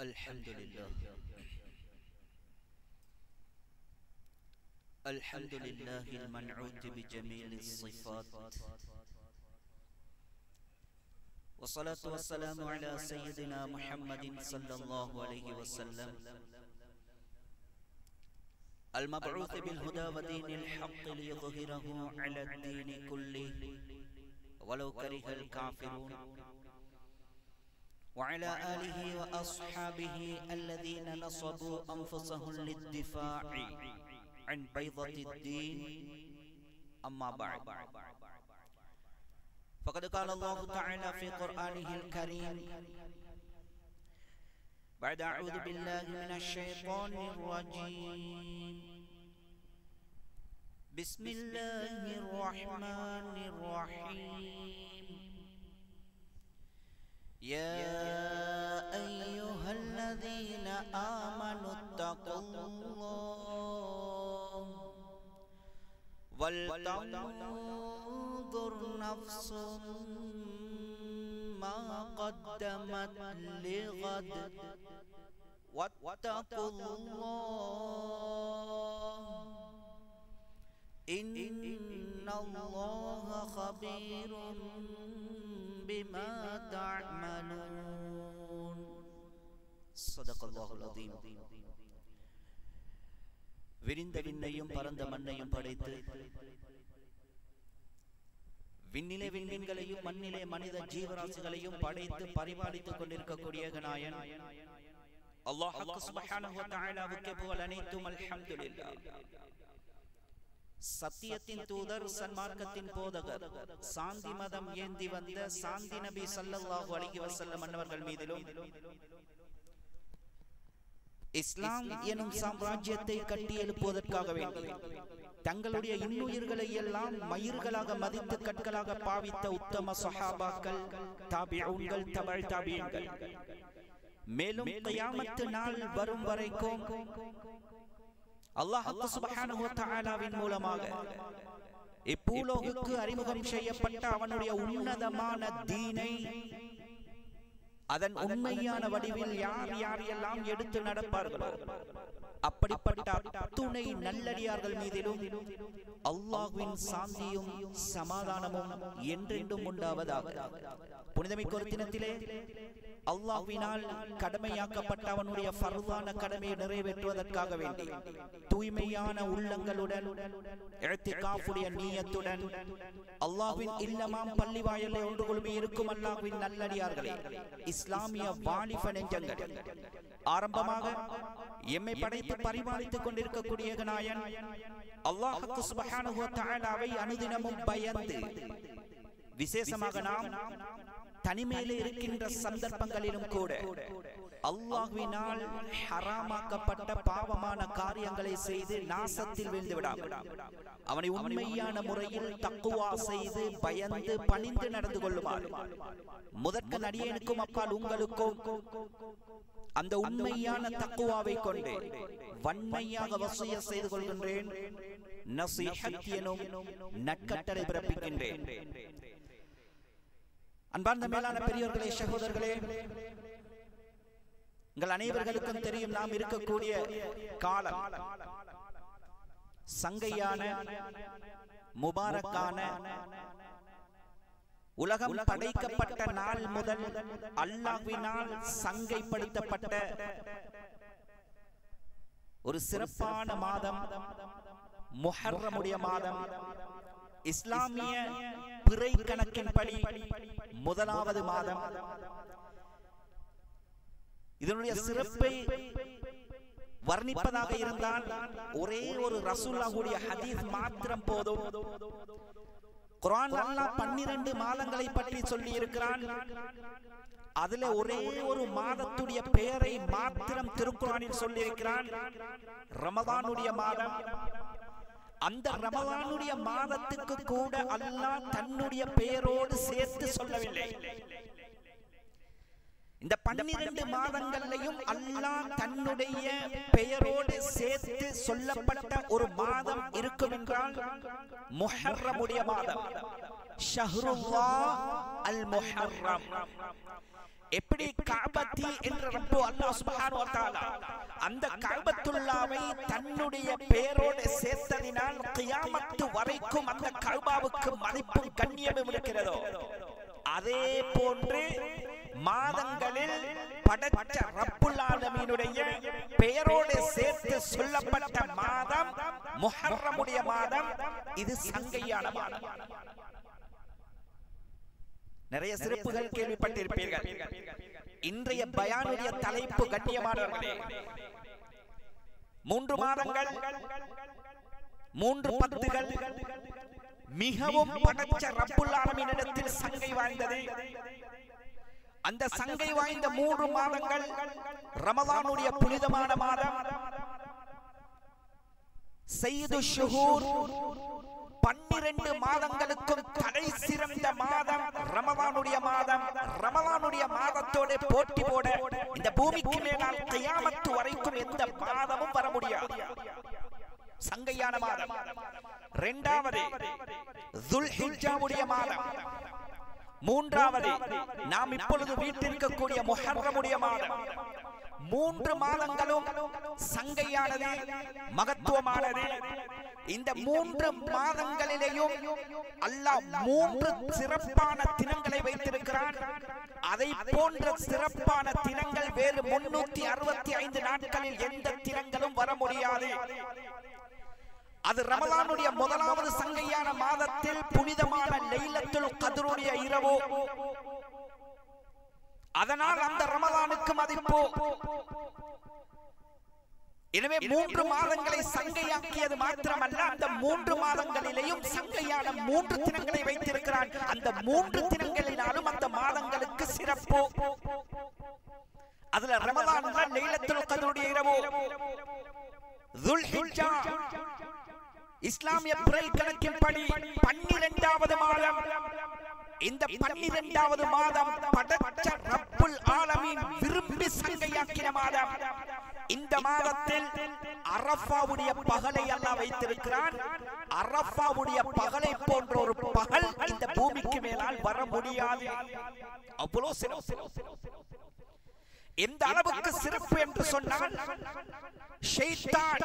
الحمد لله الحمد لله المنعوت بجميل الصفات والصلاة والسلام على سيدنا محمد صلى الله عليه وسلم المبعوث بالهدى ودين الحق ليظهره على الدين كله ولو كره الكافرون وعلى آله وأصحابه الذين نصبوا أنفسهم للدفاع عن بيضة الدين أما بعد فقد قال الله تعالى في قرآنه الكريم بعد أعوذ بالله من الشيطان الرجيم بسم الله الرحمن الرحيم يا أيها الذين آمنوا اتقوا الله ولتنظر نفس ما قدمت لغد واتقوا الله إن الله خبير بما تعملون صدق الله العظيم விரிந்த விண்ணையும் பரந்த மண்ணையும் படைத்து விண்ணிலே விண்மீன்களையும் மண்ணிலே மனித ஜீவராசிகளையும் படைத்து பரிபாலித்துக் கொண்டிருக்கக்கூடிய நாயன் அல்லாஹ் சுப்ஹானஹு வ தஆலாவுக்கு புகழ் அனைத்தும் அல்ஹம்துலில்லாஹ் சத்தியத்தின் தூதர் சன்மார்க்கத்தின் போதகர் சாந்தி மதம் ஏந்தி வந்த சாந்தி நபி சல்லல்லாஹு அலைஹி வஸல்லம் அன்னவர்கள் மீதிலும் இஸ்லாம் எனும் சாம்ராஜ்யத்தை கட்டி எழுப்புவதற்காக வேண்டி தங்களுடைய இன்னுயிர்களை எல்லாம் மயிர்களாக மதித்து கற்களாக பாவித்த உத்தம சஹாபாக்கள் தாபிஊன்கள் தபழ் தாபியங்கள் மேலும் கியாமத்து நாள் வரும் வரைக்கும் அல்லாஹ் சுப்ஹானஹு வ தஆலாவின் மூலமாக இப்பூலோகுக்கு அறிமுகம் செய்யப்பட்ட அவனுடைய உன்னதமான தீனை அதன் உண்மையான வடிவில் யார் யார் எல்லாம் எடுத்து நடப்பார்களோ அப்படிப்பட்ட அத்துணை நல்லடியார்கள் மீதிலும் அல்லாஹ்வின் சாந்தியும் சமாதானமும் என்றென்றும் உண்டாவதாக புனிதமிக்க ஒரு தினத்திலே அல்லாஹ்வினால் கடமையாக்கப்பட்ட அவனுடைய ஃபர்வான கடமையை நிறைவேற்றுவதற்காக வேண்டி தூய்மையான உள்ளங்களுடன் இழத்திகாஃபுடைய நீயத்துடன் அல்லாஹ்வின் இல்லமாம் பள்ளி வாயலை ஒன்று கொள்மை இருக்கும் அல்லாஹ்வின் நல்லடியார்களே இஸ்லாமிய வாலிப நெஞ்சங்கள் ஆரம்பமாக எம்மை படைத்து பரிபாலித்துக் கொண்டிருக்கக்கூடிய நாயன் அல்லாஹுக்கு சுபஹானஹு வ தஆலாவை அனுதினமும் பயந்து விசேஷமாக நாம் தனிமையிலே இருக்கின்ற சந்தர்ப்பங்களிலும் கூட அல்லாஹ்வினால் ஹராமாக்கப்பட்ட பாவமான காரியங்களை செய்து நாசத்தில் வீழ்ந்து விடாமல் அவனை உண்மையான முறையில் தக்குவா செய்து பயந்து பணிந்து நடந்து கொள்ளுமாறு முதற்க நடிகனுக்கும் அப்பால் உங்களுக்கும் அந்த உண்மையான தக்குவாவை கொண்டு வன்மையாக வசூய செய்து கொள்கின்றேன் நசீஹத் எனும் நட்கட்டளை பிறப்பிக்கின்றேன் அன்பார்ந்த மேலான பெரியோர்களே சகோதரர்களே உங்கள் அனைவர்களுக்கும் தெரியும் நாம் இருக்கக்கூடிய காலம் சங்கையான முபாரக்கான உலகம் படைக்கப்பட்ட நாள் முதல் அல்லாஹ்வினால் சங்கைப்படுத்தப்பட்ட ஒரு சிறப்பான மாதம் முஹர்ரமுடைய மாதம் இஸ்லாமிய பிறை கணக்கின்படி முதலாவது மாதம் இதனுடைய சிறப்பை வர்ணிப்பதாக இருந்தால் ஒரே ஒரு ரசூல்லாவுடைய ஹதீஸ் மாத்திரம் போதும் குரான் அல்லாஹ் பன்னிரண்டு மாதங்களை பற்றி சொல்லி இருக்கிறான் அதுல ஒரே ஒரு மாதத்துடைய பெயரை மாத்திரம் திருக்குறானில் சொல்லி இருக்கிறான் ரமதானுடைய மாதம் அந்த ரமலானுடைய மாதத்துக்கு கூட அல்லாஹ் தன்னுடைய பெயரோடு சேர்த்து சொல்லவில்லை இந்த பன்னிரண்டு மாதங்கள்லையும் அல்லாஹ் தன்னுடைய பெயரோடு சேர்த்து சொல்லப்பட்ட ஒரு மாதம் இருக்கும் என்றால் முஹர்ரமுடைய மாதம் ஷஹ்ருல்லா அல் முஹர்ரம் எப்படி காபத்தி என்ற ரப்பு அல்லாஹ் சுப்ஹானஹு வ தஆலா அந்த கஅபத்துல்லாவை தன்னுடைய பெயரோடு சேர்த்ததினால் கியாமத்து வரைக்கும் அந்த கஅபாவுக்கு மதிப்பும் கண்ணியமும் இருக்கிறதோ அதே போன்று மாதங்களில் படைச்ச ரப்புல் ஆலமீனுடைய பெயரோடு சேர்த்து சொல்லப்பட்ட மாதம் முஹர்ரமுடைய மாதம் இது சங்கையான மாதம் நிறைய சிறப்புகள் கேள்விப்பட்டிருப்பீர்கள் இன்றைய பயானுடைய தலைப்பு கண்ணியமானவர்களே மூன்று மாதங்கள் மூன்று பத்துகள் மிகவும் படைச்ச ரப்புல் ஆலமீனிடத்தில் சங்கை வாய்ந்தது அந்த சங்கை வாய்ந்த மூன்று மாதங்கள் ரமலானுடைய புனிதமான மாதம் செய்து ஷுஹூர் பன்னிரண்டு மாதங்களுக்கும் தலை சிறந்த மாதம் ரமலானுடைய மாதம் ரமலானுடைய மாதத்தோட போட்டி போட இந்த பூமிக்கு மேலால் கியாமத்து வரைக்கும் எந்த மாதமும் வர முடியாது சங்கையான மாதம் இரண்டாவது துல்ஹிஜ்ஜாவுடைய மாதம் மூன்றாவது நாம் இப்பொழுது வீட்டிருக்கக்கூடிய முஹர்ரமுடைய மாதம் மூன்று மாதங்களும் சங்கையானது மகத்துவமானது இந்த மூன்று மாதங்களிலேயும் அல்லாஹ் மூன்று சிறப்பான தினங்களை வைத்திருக்கிறான் அதை போன்ற சிறப்பான தினங்கள் வேறு முன்னூத்தி அறுபத்தி ஐந்து நாட்களில் எந்த தினங்களும் வர முடியாது அது ரமலானுடைய முதலாவது சங்கையான மாதத்தில் புனிதமான லைலத்துல் கதருடைய இரவு அதனால் அந்த ரமலானுக்கு மதிப்பு எனவே மூன்று மாதங்களை சங்கையாக்கியது மாத்திரமல்ல அந்த மூன்று மாதங்களிலேயும் சங்கையான மூன்று தினங்களை வைத்திருக்கிறான் அந்த மூன்று தினங்களினாலும் அந்த மாதங்களுக்கு சிறப்பு அதுல ரமலான்ல லைலத்துல் கதருடைய இரவு துல்ஹிஜ்ஜா இஸ்லாமிய பிறை கணக்கின்படி பன்னிரெண்டாவது மாதம் இந்த பன்னிரெண்டாவது மாதம் படைச்ச ரப்புல் ஆலமீன் விரும்பி சங்கையாக்கின மாதம் இந்த மாதத்தில் அரஃபாவுடைய பகலை அல்லாஹ் வைத்திருக்கிறான் அரஃபாவுடைய பகலை போன்ற ஒரு பகல் இந்த பூமிக்கு மேலால் வர முடியாது அவ்வளவு சிறப்பு எந்த அளவுக்கு சிறப்பு என்று சொன்னால் ஷைத்தான்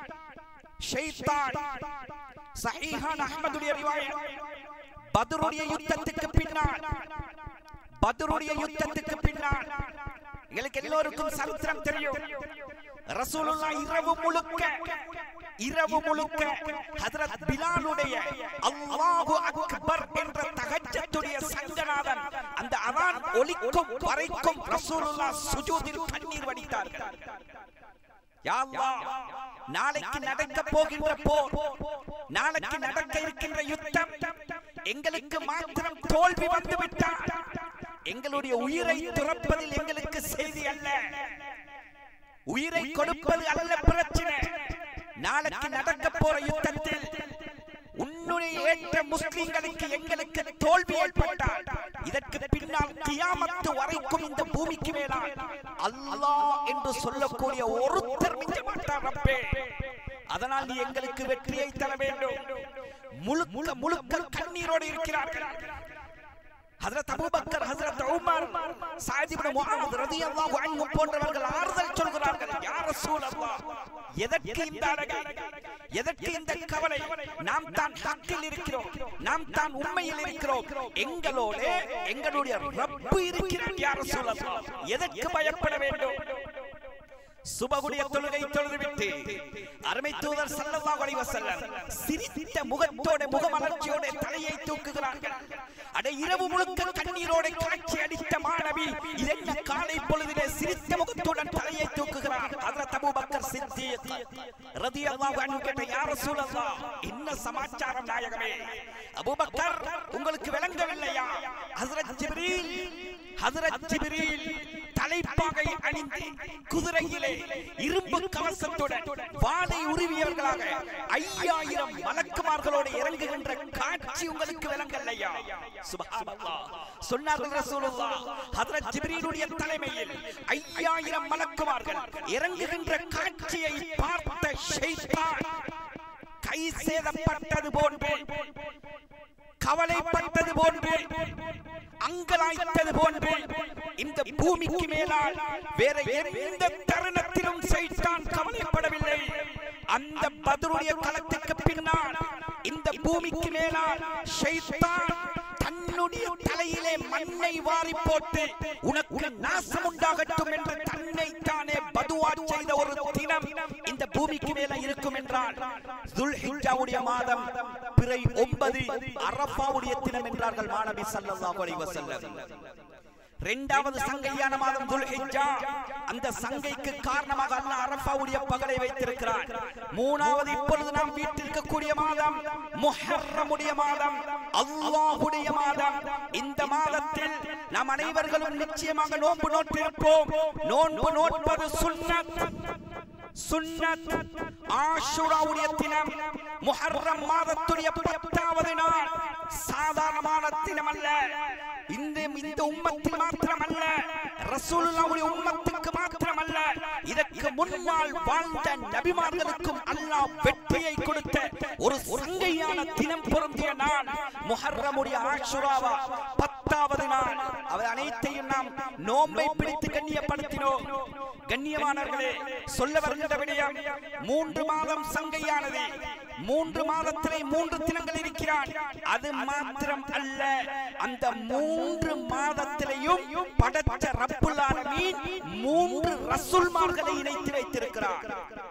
ஷைத்தான் சஹீஹான் அஹ்மதுடைய ரிவாயத் பத்ருடைய யுத்தத்துக்கு பின்னால் பத்ருடைய யுத்தத்துக்கு பின்னால் எங்களுக்கு எல்லோருக்கும் சரித்திரம் தெரியும் ரசூலுல்லா இரவு முழுக்க இரவு முழுக்க ஹஜரத் பிலாலுடைய அல்லாஹு அக்பர் என்ற தகஜத்துடைய சங்கநாதன் அந்த அதான் ஒலிக்கும் வரைக்கும் ரசூலுல்லா சுஜூதில் கண்ணீர் வடித்தார்கள் யா அல்லாஹ், நாளைக்கு நடக்க போகின்ற போர் நாளைக்கு நடக்க இருக்கின்ற யுத்தம் எங்களுக்கு மாத்திரம் தோல்வி வந்து விட்டால் எங்களுடைய உயிரை துறப்பதில் எங்களுக்கு செய்தி அல்ல உயிரை கொடுப்பது அல்ல பிரச்சனை நாளைக்கு நடக்க போற யுத்தத்தில் உன்னுடைய ஏற்ற முஸ்லிம்களுக்கு எங்களுக்கு தோல்வி ஏற்பட்டால் இதற்கு பின்னால் கியாமத்து வரைக்கும் இந்த பூமிக்கு மேலால் அல்லாஹ் என்று சொல்லக்கூடிய ஒருத்தர் மிஞ்ச மாட்டார் ரப்பே அதனால் நீ எங்களுக்கு வெற்றியை தர வேண்டும் முழுக்க முழுக்க கண்ணீரோடு இருக்கிறார்கள் ஹஜரத் அபூபக்கர் ஹஜரத் உமர் சாயித் இப்னு முஆத் ரலியல்லாஹு அன்ஹு போன்றவர்கள் ஆறுதல் சொல்கிறார்கள் யா ரசூலல்லாஹ் எதற்கு இந்த அழகு எதற்கு இந்த கவலை நாம் தான் ஹக்கில் இருக்கிறோம் நாம் தான் உண்மையில் இருக்கிறோம் எங்களோடு எங்களுடைய ரப்பு இருக்கிறார் யா ரசூலல்லாஹ் எதற்கு பயப்பட வேண்டும் சுபகுடைய தொழுகை தொழுதுவிட்டு அருமை தூதர் ஸல்லல்லாஹு அலைஹி வஸல்லம் சிரித்த முகத்தோட முகமலர்ச்சியோட தலையை தூக்குகிறார்கள் அட இரவு முழுக்க கண்ணீரோட காட்சி அடித்த மாணவி இதென்ன காலை பொழுதிலே சிரித்த முகத்துடன் தலையை தூக்குகிறார் ஹஜ்ரத் அபூபக்கர் சித்தீக் ரலியல்லாஹு அன்ஹு கேட்ட யா ரசூலல்லாஹ் என்ன சமாச்சாரம் நாயகமே அபூபக்கர் உங்களுக்கு விளங்கவில்லையா ஹஜ்ரத் ஜிப்ரீல் ஹஜ்ரத் ஜிப்ரீல் தலைப்பாகை அணிந்து குதிரையிலே இரும்பு கவசத்துடன் வாளை உருவியவர்களாக ஐயாயிரம் மலக்குமார்களோடு இறங்குகின்ற காட்சி உங்களுக்கு விளங்கல்லையா சுப்ஹானல்லாஹ் சொன்னார்கள் ரசூலுல்லாஹ் ஹஜ்ரத் ஜிப்ரீலுடைய தலைமையில் ஐயாயிரம் மலக்குமார்கள் இறங்குகின்ற காட்சியை பார்த்த ஷைத்தான் கை சேதப்பட்டது போன்று கவலைப்பட்டது போன்று அங்கலாய்த்தது போன்று இந்த பூமிக்கு மேலால் வேற எந்த தருணத்திலும் சைத்தான் கவலைப்படவில்லை அந்த பதருடைய களத்துக்கு பின்னால் இந்த பூமிக்கு மேலால் ஷைத்தான் தன்னுடைய தலையிலே மண்ணை வாரி போட்டு உனக்கு நாசம் உண்டாகட்டும் என்று தன்னை தானே பதுவா செய்த ஒரு தினம் இந்த பூமிக்கு மேல இருக்கும் என்றால் துல்ஹிஜ்ஜாவுடைய மாதம் பிறை ஒன்பது அரஃபாவுடைய தினம் என்றார்கள் மாணவி ஸல்லல்லாஹு அலைஹி வஸல்லம் இரண்டாவது சங்கையான மாதம் துல்ஹிஜ்ஜா அந்த சங்கைக்கு காரணமாக அல்லாஹ் அரஃபாவுடைய பகலை வைத்திருக்கிறார் மூணாவது இப்பொழுது நாம் வீட்டிற்கு கூடிய மாதம் முஹர்ரமுடைய மாதம் அல்லாஹ்வுடைய மாதம் இந்த மாதத்தில் நாம் அனைவர்களும் நிச்சயமாக நோன்பு நோட்டிருப்போம் நோன்பு நோட்பது சுன்னத் சுன்னத் ஆஷுராவுடைய தினம் முஹர்ரம் மாதத்துடைய பத்தாவது நாள் சாதாரணமான தினம் அல்ல இந்த இந்த உம்மத்தில் மாத்திரமல்ல ரசூலுல்லாஹ்வுடைய உம்மத்துக்கு மாத்திரமல்ல இதற்கு முன்னால் வாழ்ந்த நபிமார்களுக்கும் அல்லாஹ் வெற்றியை கொடுத்த ஒரு சங்கையான தினம் பொருந்திய நாள் முஹர்ரமுடைய ஆஷுராவா பத்தாவது நாள் அவை அனைத்தையும் நாம் நோன்பை பிடித்து கண்ணியப்படுத்தினோம் கண்ணியமானவர்களே சொல்ல வருகின்ற விடயம் மூன்று மாதம் சங்கையானது மூன்று மாதத்திலே மூன்று தினங்கள் இருக்கிறான் அது மாத்திரம் அல்ல அந்த மூன்று மாதத்திலேயும் படைத்த ரப்புல் ஆலமீன் மூன்று ரசூல்மார்களை இணைத்து வைத்திருக்கிறார்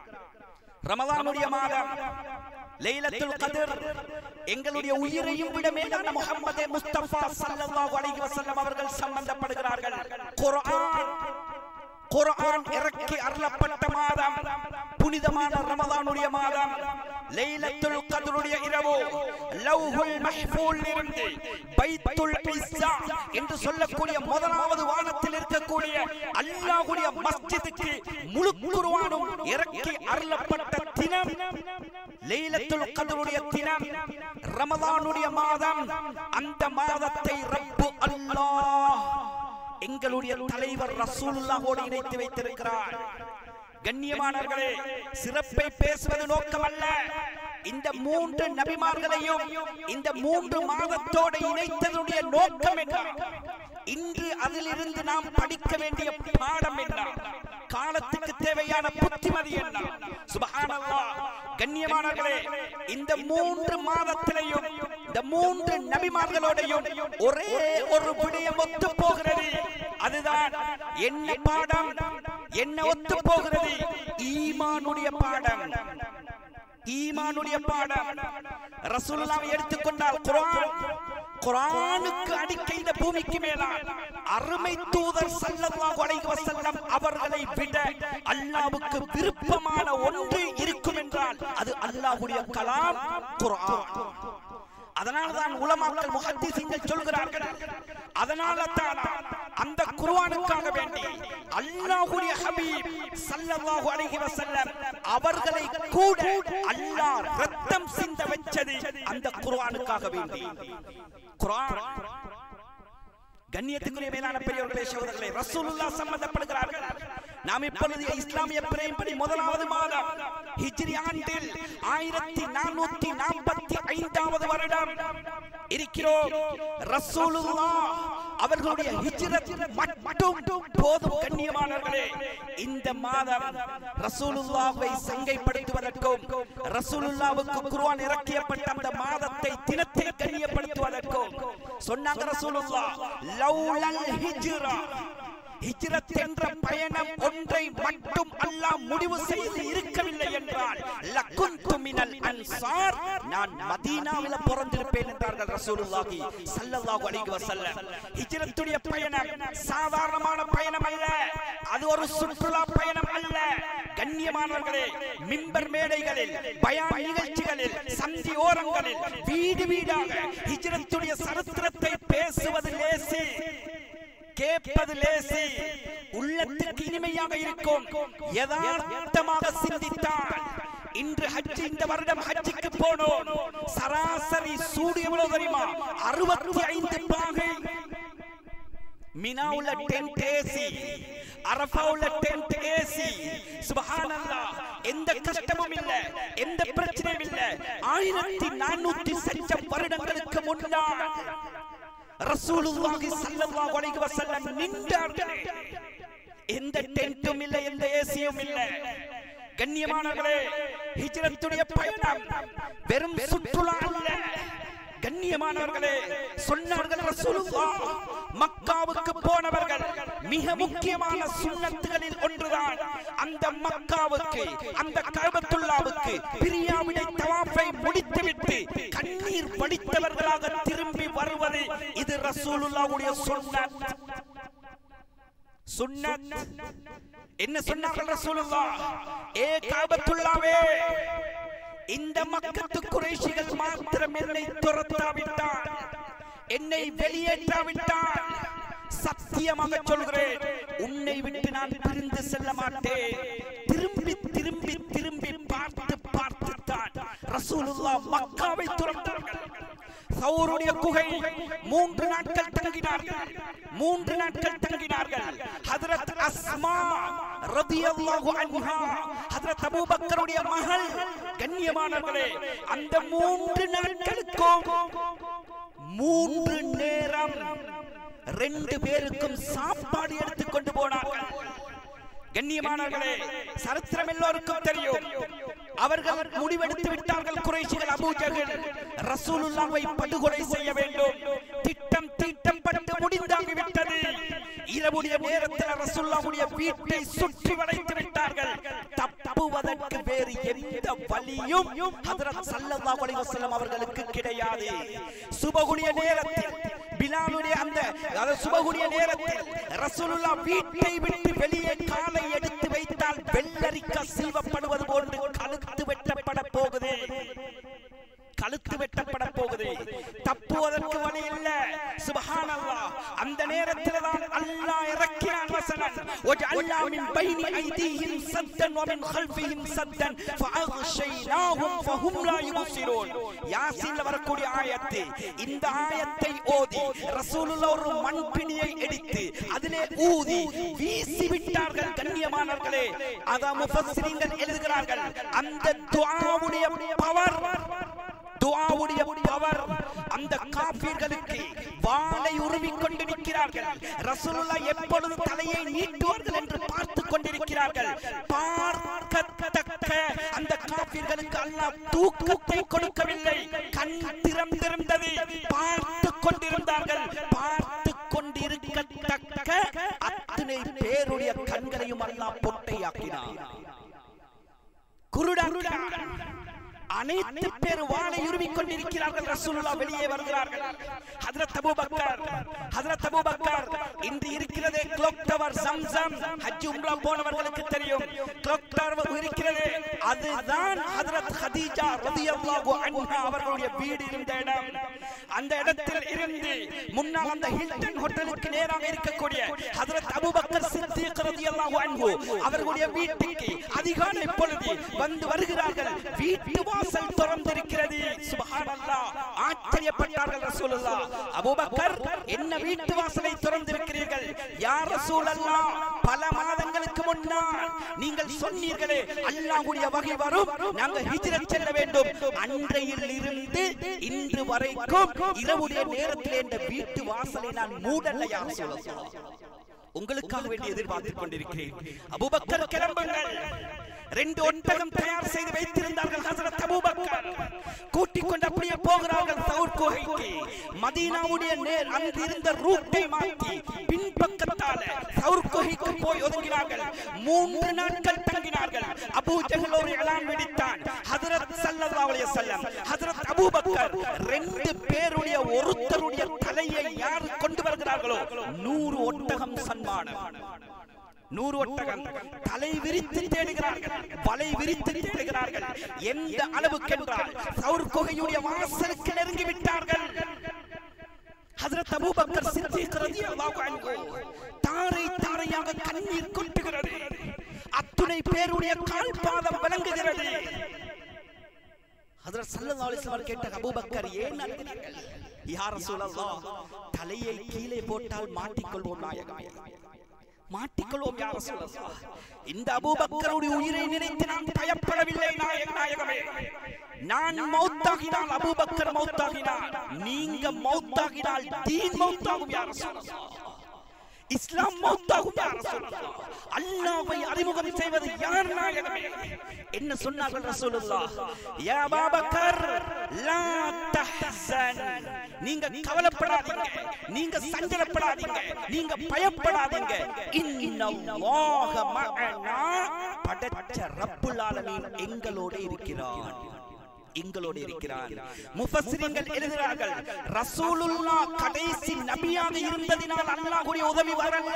ரமலானுடைய மாதம் லைலத்துல் கத்ர் எங்களுடைய உயிரையும் விட மேலான முஹம்மதே முஸ்தபா ஸல்லல்லாஹு அலைஹி வஸல்லம் அவர்கள் சம்பந்தப்படுகிறார்கள் குர்ஆன் குர்ஆன் இறக்கி அருளப்பட்ட மாதம் புனிதமான ரமலானுடைய மாதம் லைலத்துல் கத்ருடைய இரவு லவ்ஹுல் மஹ்ஃபூல் இருந்து பைத்துல் இஸ்ஸா என்று சொல்லக்கூடிய முதலாவது வானத்தில் இருக்கக்கூடிய அல்லாஹ்வுடைய மஸ்ஜிதுக்கு முழு குர்ஆனும் இறக்கி அருளப்பட்ட தினம் லைலத்துல் கத்ருடைய தினம் ரமலானுடைய மாதம் அந்த மாதத்தை ரப்பு அல்லாஹ் எங்களுடைய தலைவர் ரசூலுல்லாஹோடு இணைத்து வைத்திருக்கிறார் கண்ணியமானவர்களே சிறப்பை பேசுவது நோக்கமல்ல இந்த மூன்று நபிமார்களையும் இந்த மூன்று மாதத்தோடு இணைத்ததுடைய நோக்கம் என்ன இன்று அதிலிருந்து நாம் படிக்க வேண்டிய பாடம் என்ன காலத்துக்கு தேவையான புத்திமதி என்ன சுபஹானல்லாஹ் கண்ணியமானவர்களே இந்த மூன்று மாதத்திலையும் இந்த மூன்று நபிமார்களோடையும் ஒரே ஒரு விடயம் ஒத்து போகிறது அதுதான் என்ன பாடம் என்ன ஒத்து போகிறது ஈமானுடைய பாடம் ஈமானுடைய பாடம் ரசூலுல்லாஹ் எடுத்துக்கொண்டால் குர்ஆன் குர்ஆனுக்கு அடிக்க இந்த பூமிக்கு மேலால் அருமை தூதர் ஸல்லல்லாஹு அலைஹி வஸல்லம் அவர்களை விட அல்லாஹ்வுக்கு விருப்பமான ஒன்று இருக்கும் என்றால் அது அல்லாஹ்வுடைய கலாம் குர்ஆன் அதனால்தான் உலமாக்கள் முஹத்திஸீன்கள் சொல்கிறார்கள் அதனால தான் அந்த குர்ஆனுக்காக வேண்டி அல்லாஹ்வுடைய ஹபீப் ஸல்லல்லாஹு அலைஹி வஸல்லம் அவர்களை கூட அல்லாஹ் ரத்தம் சிந்த வச்சது அந்த குர்ஆனுக்காக வேண்டி குர்ஆன் கண்ணியத்துக்குரிய மேலான பெரியவர்களே சகோதரர்களே ரசூலுல்லாஹ் சம்பந்தப்படுகிறார்கள் நாம் இப்பொழுது இஸ்லாமிய பிரேம்படி முதலாவது மாதம் ஹிஜ்ரி ஆண்டில் ஆயிரத்தி நானூத்தி நாற்பத்தி ஐந்தாவது வருடம் இருக்கிறோம் ரசூலுல்லாஹ் அவர்களுடைய ஹிஜ்ரத் மட்டும் போதும் கண்ணியமானவர்களே இந்த மாதம் ரசூலுல்லாஹ்வை சங்கைப்படுத்துவதற்கும் ரசூலுல்லாஹ்வுக்கு குர்ஆன் இறக்கியப்பட்ட அந்த மாதத்தை தினத்தை கண்ணியப்படுத்துவதற்கும் சொன்னாங்க ரசூலுல்லாஹ் லௌலல் ஹிஜ்ரா ஹிஜ்ரத் என்ற பயணம் ஒன்றை மட்டும் அல்லாஹ் முடிவு செய்து இருக்கவில்லை என்றால் லகுந்து மினல் அன்சார் நான் மதீனாவில பிறந்திருப்பேன் என்றார்கள் ரசூலுல்லாஹி ஸல்லல்லாஹு அலைஹி வஸல்லம் ஹிஜ்ரத்துடைய பயணம் சாதாரணமான பயணம் அல்ல அது ஒரு சுற்றுலா பயணம் அல்ல கண்ணியமானவர்களே மிம்பர் மேடைகளில் பயான் நிகழ்ச்சிகளில் சந்தி ஓரங்களில் வீடு வீடாக ஹிஜ்ரத்துடைய சரித்திரத்தை பேசுவது லேசி கேட்பது லேசி உள்ளத்துக்கு இனிமையாக இருக்கும் யதார்த்தமாக சிந்தித்தால் இன்று ஹஜ் இந்த வருடம் ஹஜ்ஜுக்கு போனோம் சராசரி சூடு எவ்வளவு தெரியுமா அறுபத்தி ஐந்து பாகை மினாவுல டென்ட் ஏசி அரஃபாவுல டென்ட் ஏசி சுபஹானல்லாஹ் எந்த கஷ்டமும் இல்ல எந்த பிரச்சனையும் இல்ல ஆயிரத்தி நானூத்தி சச்சம் வருடங்களுக்கு முன்னால் ரசூலுல்லாஹி ஸல்லல்லாஹு அலைஹி வஸல்லம் நின்றார்கள் எந்த டென்ட்டும் இல்ல எந்த ஏசியும் இல்ல கண்ணியமானவர்களே ஹிஜ்ரத்துடைய பயணம் வெறும் சுற்றுலா அல்ல கண்ணியமானவர்களே சொன்னார்கள் ரசூலுல்லாஹ் மக்காவுக்கு போனவர்கள் மிக முக்கியமான சுன்னத்துகளில் ஒன்றுதான் அந்த மக்காவுக்கு அந்த கஅபத்துல்லாவுக்கு பிரியாவிடை தவாஃபை முடித்துவிட்டு கண்ணீர் வடித்தவர்களாக திரும்பி வருவது இது ரசூலுல்லாஹ்வுடைய சுன்னத் சுன்னத் என்ன சொன்னார்கள் ரசூலுல்லாஹ் ஏ கஅபத்துல்லாவே இந்த மக்கத்து குறைஷிகள் மாத்திரம் என்னை துரத்தாவிட்டால் என்னை வெளியேற்றாவிட்டால் சத்தியமாக சொல்கிறேன் உன்னை விட்டு நான் பிரிந்து செல்ல மாட்டேன் திரும்பி திரும்பி திரும்பி பார்த்து பார்த்து தான் ரசூலுல்லாஹ் மக்காவை துரத்தார்கள் சௌருடைய குகை மூன்று நாட்கள் தங்கினார்கள் மூன்று நாட்கள் தங்கினார்கள் ஹஜரத் அஸ்மா ரதியல்லாஹு அன்ஹா ஹஜரத் அபூபக்கருடைய மகள் கண்ணியமானவர்களே அந்த மூன்று நாட்களுக்கும் மூன்று நேரம் ரெண்டு பேருக்கும் சாப்பாடு எடுத்துக் கொண்டு போனார்கள் கண்ணியமானவர்களே சரித்திரம் எல்லோருக்கும் தெரியும் அவர்கள் முடிவெடுத்து விட்டார்கள் குறைஷிகள் அபூஜகல் ரசூலுல்லாவை படுகொலை செய்ய வேண்டும் திட்டம் தீட்டம் பட்டு முடிந்தாகி விட்டது இரவுடைய நேரத்தில் ரசூலுல்லாவுடைய வீட்டை சுற்றி வளைத்து விட்டார்கள் தப்புவதற்கு வேறு எந்த வழியும் ஹஜரத் ஸல்லல்லாஹு அலைஹி வஸல்லம் அவர்களுக்கு கிடையாது சுபகுடைய நேரத்தில் பிலாலுடைய அந்த அதாவது சுபகுடைய நேரத்தில் ரசூலுல்லா வீட்டை விட்டு வெளியே காலை எடுத்து வைத்தால் வெள்ளரிக்க சீவப்படுவது போன்று கழுத்து வெட்டப்பட போகுது கழுத்து வெட்டப்பட போகுது தப்புவதற்கு வழி இல்ல சுபஹானல்லாஹ் அந்த நேரத்தில் தான் அல்லாஹ் இறக்கினான் வசனம் وجعلنا من بين ايديهم سدا ومن خلفهم سدا فاغشيناهم فهم لا يبصرون யாசீன்ல வரக்கூடிய ஆயத்து இந்த ஆயத்தை ஓதி ரசூலுல்லாஹ் ஒரு மண்பிணியை எடுத்து அதிலே ஊதி வீசி விட்டார்கள் கண்ணியமானவர்களே அத முஃபஸ்ஸிரீன்கள் எழுதுகிறார்கள் அந்த துஆவுடைய பவர் துஆவுடைய பவர் அந்த காபீர்களுக்கு வாளை உருவிக் கொண்டு நிற்கிறார்கள் ரசூலுல்லாஹ் எப்பொழுது தலையை நீட்டுவார்கள் என்று பார்த்து கொண்டிருக்கிறார்கள் பார்க்கத்தக்க அந்த காபீர்களுக்கு அல்லாஹ் தூக்கத்தை கொடுக்கவில்லை கண் திறந்திருந்தது பார்த்து கொண்டிருந்தார்கள் பார்த்து கொண்டிருக்கத்தக்க அத்தனை பேருடைய கண்களையும் அல்லாஹ் பொட்டையாக்கினார் குருடாக்கினார் அனைத்து பேர் வாளை உருவிக் கொண்டிருக்கிறார்கள் ரசூலுல்லாஹ் வெளியே வருகிறார்கள் ஹஜ்ரத் அபூபக்கர் ஹஜ்ரத் அபூபக்கர் இன்று இருக்கிறதே கிளாக் டவர் ஜம்சம் ஹஜ் உம்ரா போனவர்களுக்கு தெரியும் கிளாக் டவர் இருக்கிறது அதுதான் ஹஜ்ரத் ஹதீஜா ரலியல்லாஹு அன்ஹா அவர்களுடைய வீடு இருந்த இடம் அந்த இடத்தில் இருந்து முன்னால் அந்த ஹில்டன் ஹோட்டலுக்கு நேராக இருக்கக்கூடிய ஹஜ்ரத் அபூபக்கர் சித்திக் ரலியல்லாஹு அன்ஹு அவர்களுடைய வீட்டுக்கு அதிகாலை பொழுது வந்து வருகிறார்கள் வீட்டு வாசல் திறந்திருக்கிறது சுபஹானல்லாஹ் ஆச்சரியப்பட்டார்கள் ரசூலுல்லாஹ் அபூபக்கர் என்ன வீட்டு வாசலை திறந்திருக்கிறீர்கள் யா ரசூலல்லாஹ் பல மாதங்களுக்கு முன்னால் நீங்கள் சொன்னீர்களே அல்லாஹ்வுடைய வகை வரும் நாங்கள் ஹிஜ்ரத் செல்ல வேண்டும் அன்றையில் இருந்து இன்று வரைக்கும் இரவுடைய நேரத்தில் இந்த வீட்டு வாசலை நான் மூடல்ல யா ரசூலல்லாஹ் உங்களுக்காக வேண்டி எதிர்பார்த்துக் கொண்டிருக்கிறேன் அபூபக்கர் கிளம்புங்கள் ரெண்டு ஒட்டகம் தயார் செய்து வைத்திருந்தார்கள் ஹசரத் அபூபக்கர் கூட்டிக் கொண்டு அப்படியே போகிறார்கள் தவுர் குகைக்கு மதீனாவுடைய நேர் அங்கு இருந்த ரூட்டை மாற்றி பின்பக்கத்தால தவுர் குகைக்கு போய் ஒதுங்கினார்கள் மூன்று நாட்கள் தங்கினார்கள் அபூ ஜஹல் ஒரு இளாம் வெடித்தான் ஹஜரத் ஸல்லல்லாஹு அலைஹி வஸல்லம் ஹஜரத் அபூபக்கர் ரெண்டு பேருடைய ஒருத்தருடைய தலையை யார் கொண்டு வருகிறார்களோ நூறு ஒட்டகம் சன்மானம் நூறு ஒட்டகம் தலை விரித்து தேடுகிறார்கள் வலை விரித்து தேடுகிறார்கள் எந்த அளவுக்கென்றால் சவுர் குகையுடைய வாசலுக்கு நெருங்கி விட்டார்கள் ஹஜரத் அபூபக்கர் சித்திக் ரலியல்லாஹு அன்ஹு தாரை தாரையாக கண்ணீர் கொட்டுகிறது அத்துணை பேருடைய கால் பாதம் விளங்குகிறது ஹஜ்ரத் ஸல்லல்லாஹு அலைஹி வஸல்லம் கேட்ட அபூபக்கர் ஏன் அழுகிறீர்கள் யா ரசூலல்லாஹ் தலையை கீழே போட்டால் மாட்டிக்கொள்வோம் நாயகமே மாட்டிக்கொள்வோம் யா ரசூலல்லாஹ் இந்த அபூபக்கருடைய உயிரை நினைத்து நான் பயப்படவில்லை நாயக நாயகமே நான் மௌத்தாகினால் அபூபக்கர் மௌத்தாகினால் நீங்க மௌத்தாகினால் தீன் மௌத்தாகும் யா ரசூலல்லாஹ் இஸ்லாம் மௌத்தாகும் யா ரசூலல்லாஹ் அல்லாஹ்வை அறிமுகம் செய்வது யார் நாயகமே என்ன சொன்னார்கள் ரசூலுல்லாஹ் யா அபூபக்கர் லா தஹ்சன் நீங்க கவலைப்படாதீங்க நீங்க சஞ்சலப்படாதீங்க நீங்க பயப்படாதீங்க இன்னல்லாஹ மஅனா படைச்ச ரப்புல் ஆலமீன் எங்களோட இருக்கிறான் எங்களோடு இருக்கிறார் முஃபஸ்ஸிரீன்கள் எழுதுகிறார்கள் ரசூலுல்லாஹ் கடைசி நபியாக இருந்ததினால் அல்லாஹ்வுடைய உதவி வரல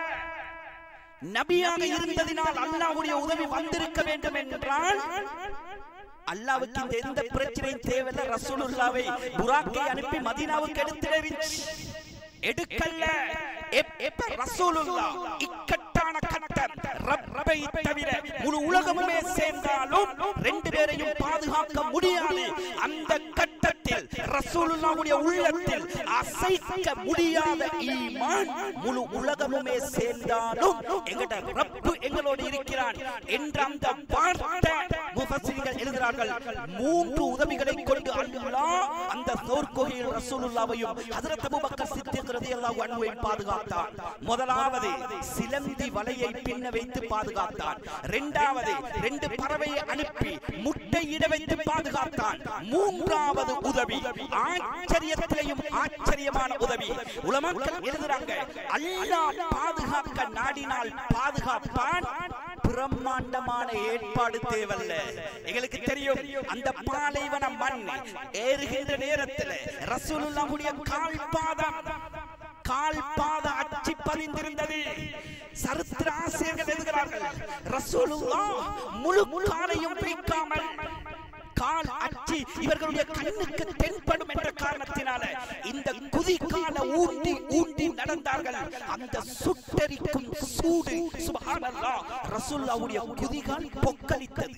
நபியாக இருந்ததினால் அல்லாஹ்வுடைய உதவி வந்திருக்க வேண்டும் என்றால் அல்லாவுக்கு இந்த எந்த பிரச்சனையும் தேவையில்லை ரசூலுல்லாவை புராக்கை அனுப்பி மதீனாவுக்கு எடுத்துடுச்சு எடுக்கல்ல எப்- எப்ப ரசூலுல்லா இக்கட்டான கட்டம் ரப்பை தவிர முழு உலகமுமே சேர்ந்தாலும் ரெண்டு பேரையும் பாதுகாக்க முடியாது அந்த கட்டத்தில் ரசூலுல்லாவுடைய உள்ளத்தில் அசைக்க முடியாத ஈமான் முழு உலகமுமே சேர்ந்தாலும் எங்கட ரப்பு எங்களோடு இருக்கிறான் என்ற அந்த வார்த்தை முஃபஸ்ஸிரீன்கள் எழுதுகிறார்கள் மூன்று உதவிகளை கொண்டு அல்லாஹ் அந்த சோர்கோகையில் ரசூலுல்லாவையும் ஹஜரத் அபூபக்கர் சித்திக் ரலியல்லாஹு அன்ஹுவையும் பாதுகாத்தான் முதலாவது சிலந்தி வலையை பின்ன வைத்து பாதுகாத்தான் இரண்டாவது ரெண்டு பறவையை அனுப்பி முட்டையிட வைத்து பாதுகாத்தான் மூன்றாவது உதவி ஆச்சரியத்திலையும் ஆச்சரியமான உதவி உலமக்கள் எழுதுறாங்க அல்லாஹ் பாதுகாக்க நாடினால் பாதுகாப்பான் பிரம்மாண்டமான ஏற்பாடு தேவல்ல எங்களுக்கு தெரியும் அந்த பாலைவன மண் ஏறுகின்ற நேரத்தில் ரசூலுல்லாஹுடைய கால் பாதம் கால் பாத அச்சி பதிந்திருந்தது சரித்திர ஆசிரியர்கள் எழுதுகிறார்கள் ரசூலுல்லாஹ் முழு காலையும் வைக்காமல் கால் அச்சி இவர்களுடைய கண்ணுக்கு தென்படும் என்ற காரணத்தினால இந்த குதிகால ஊண்டி ஊண்டி நடந்தார்கள் அந்த சுட்டரிக்கும் சூடு சுபஹானல்லாஹ் ரசூலுல்லாஹ்வுடைய குதிகால் பொக்களித்தது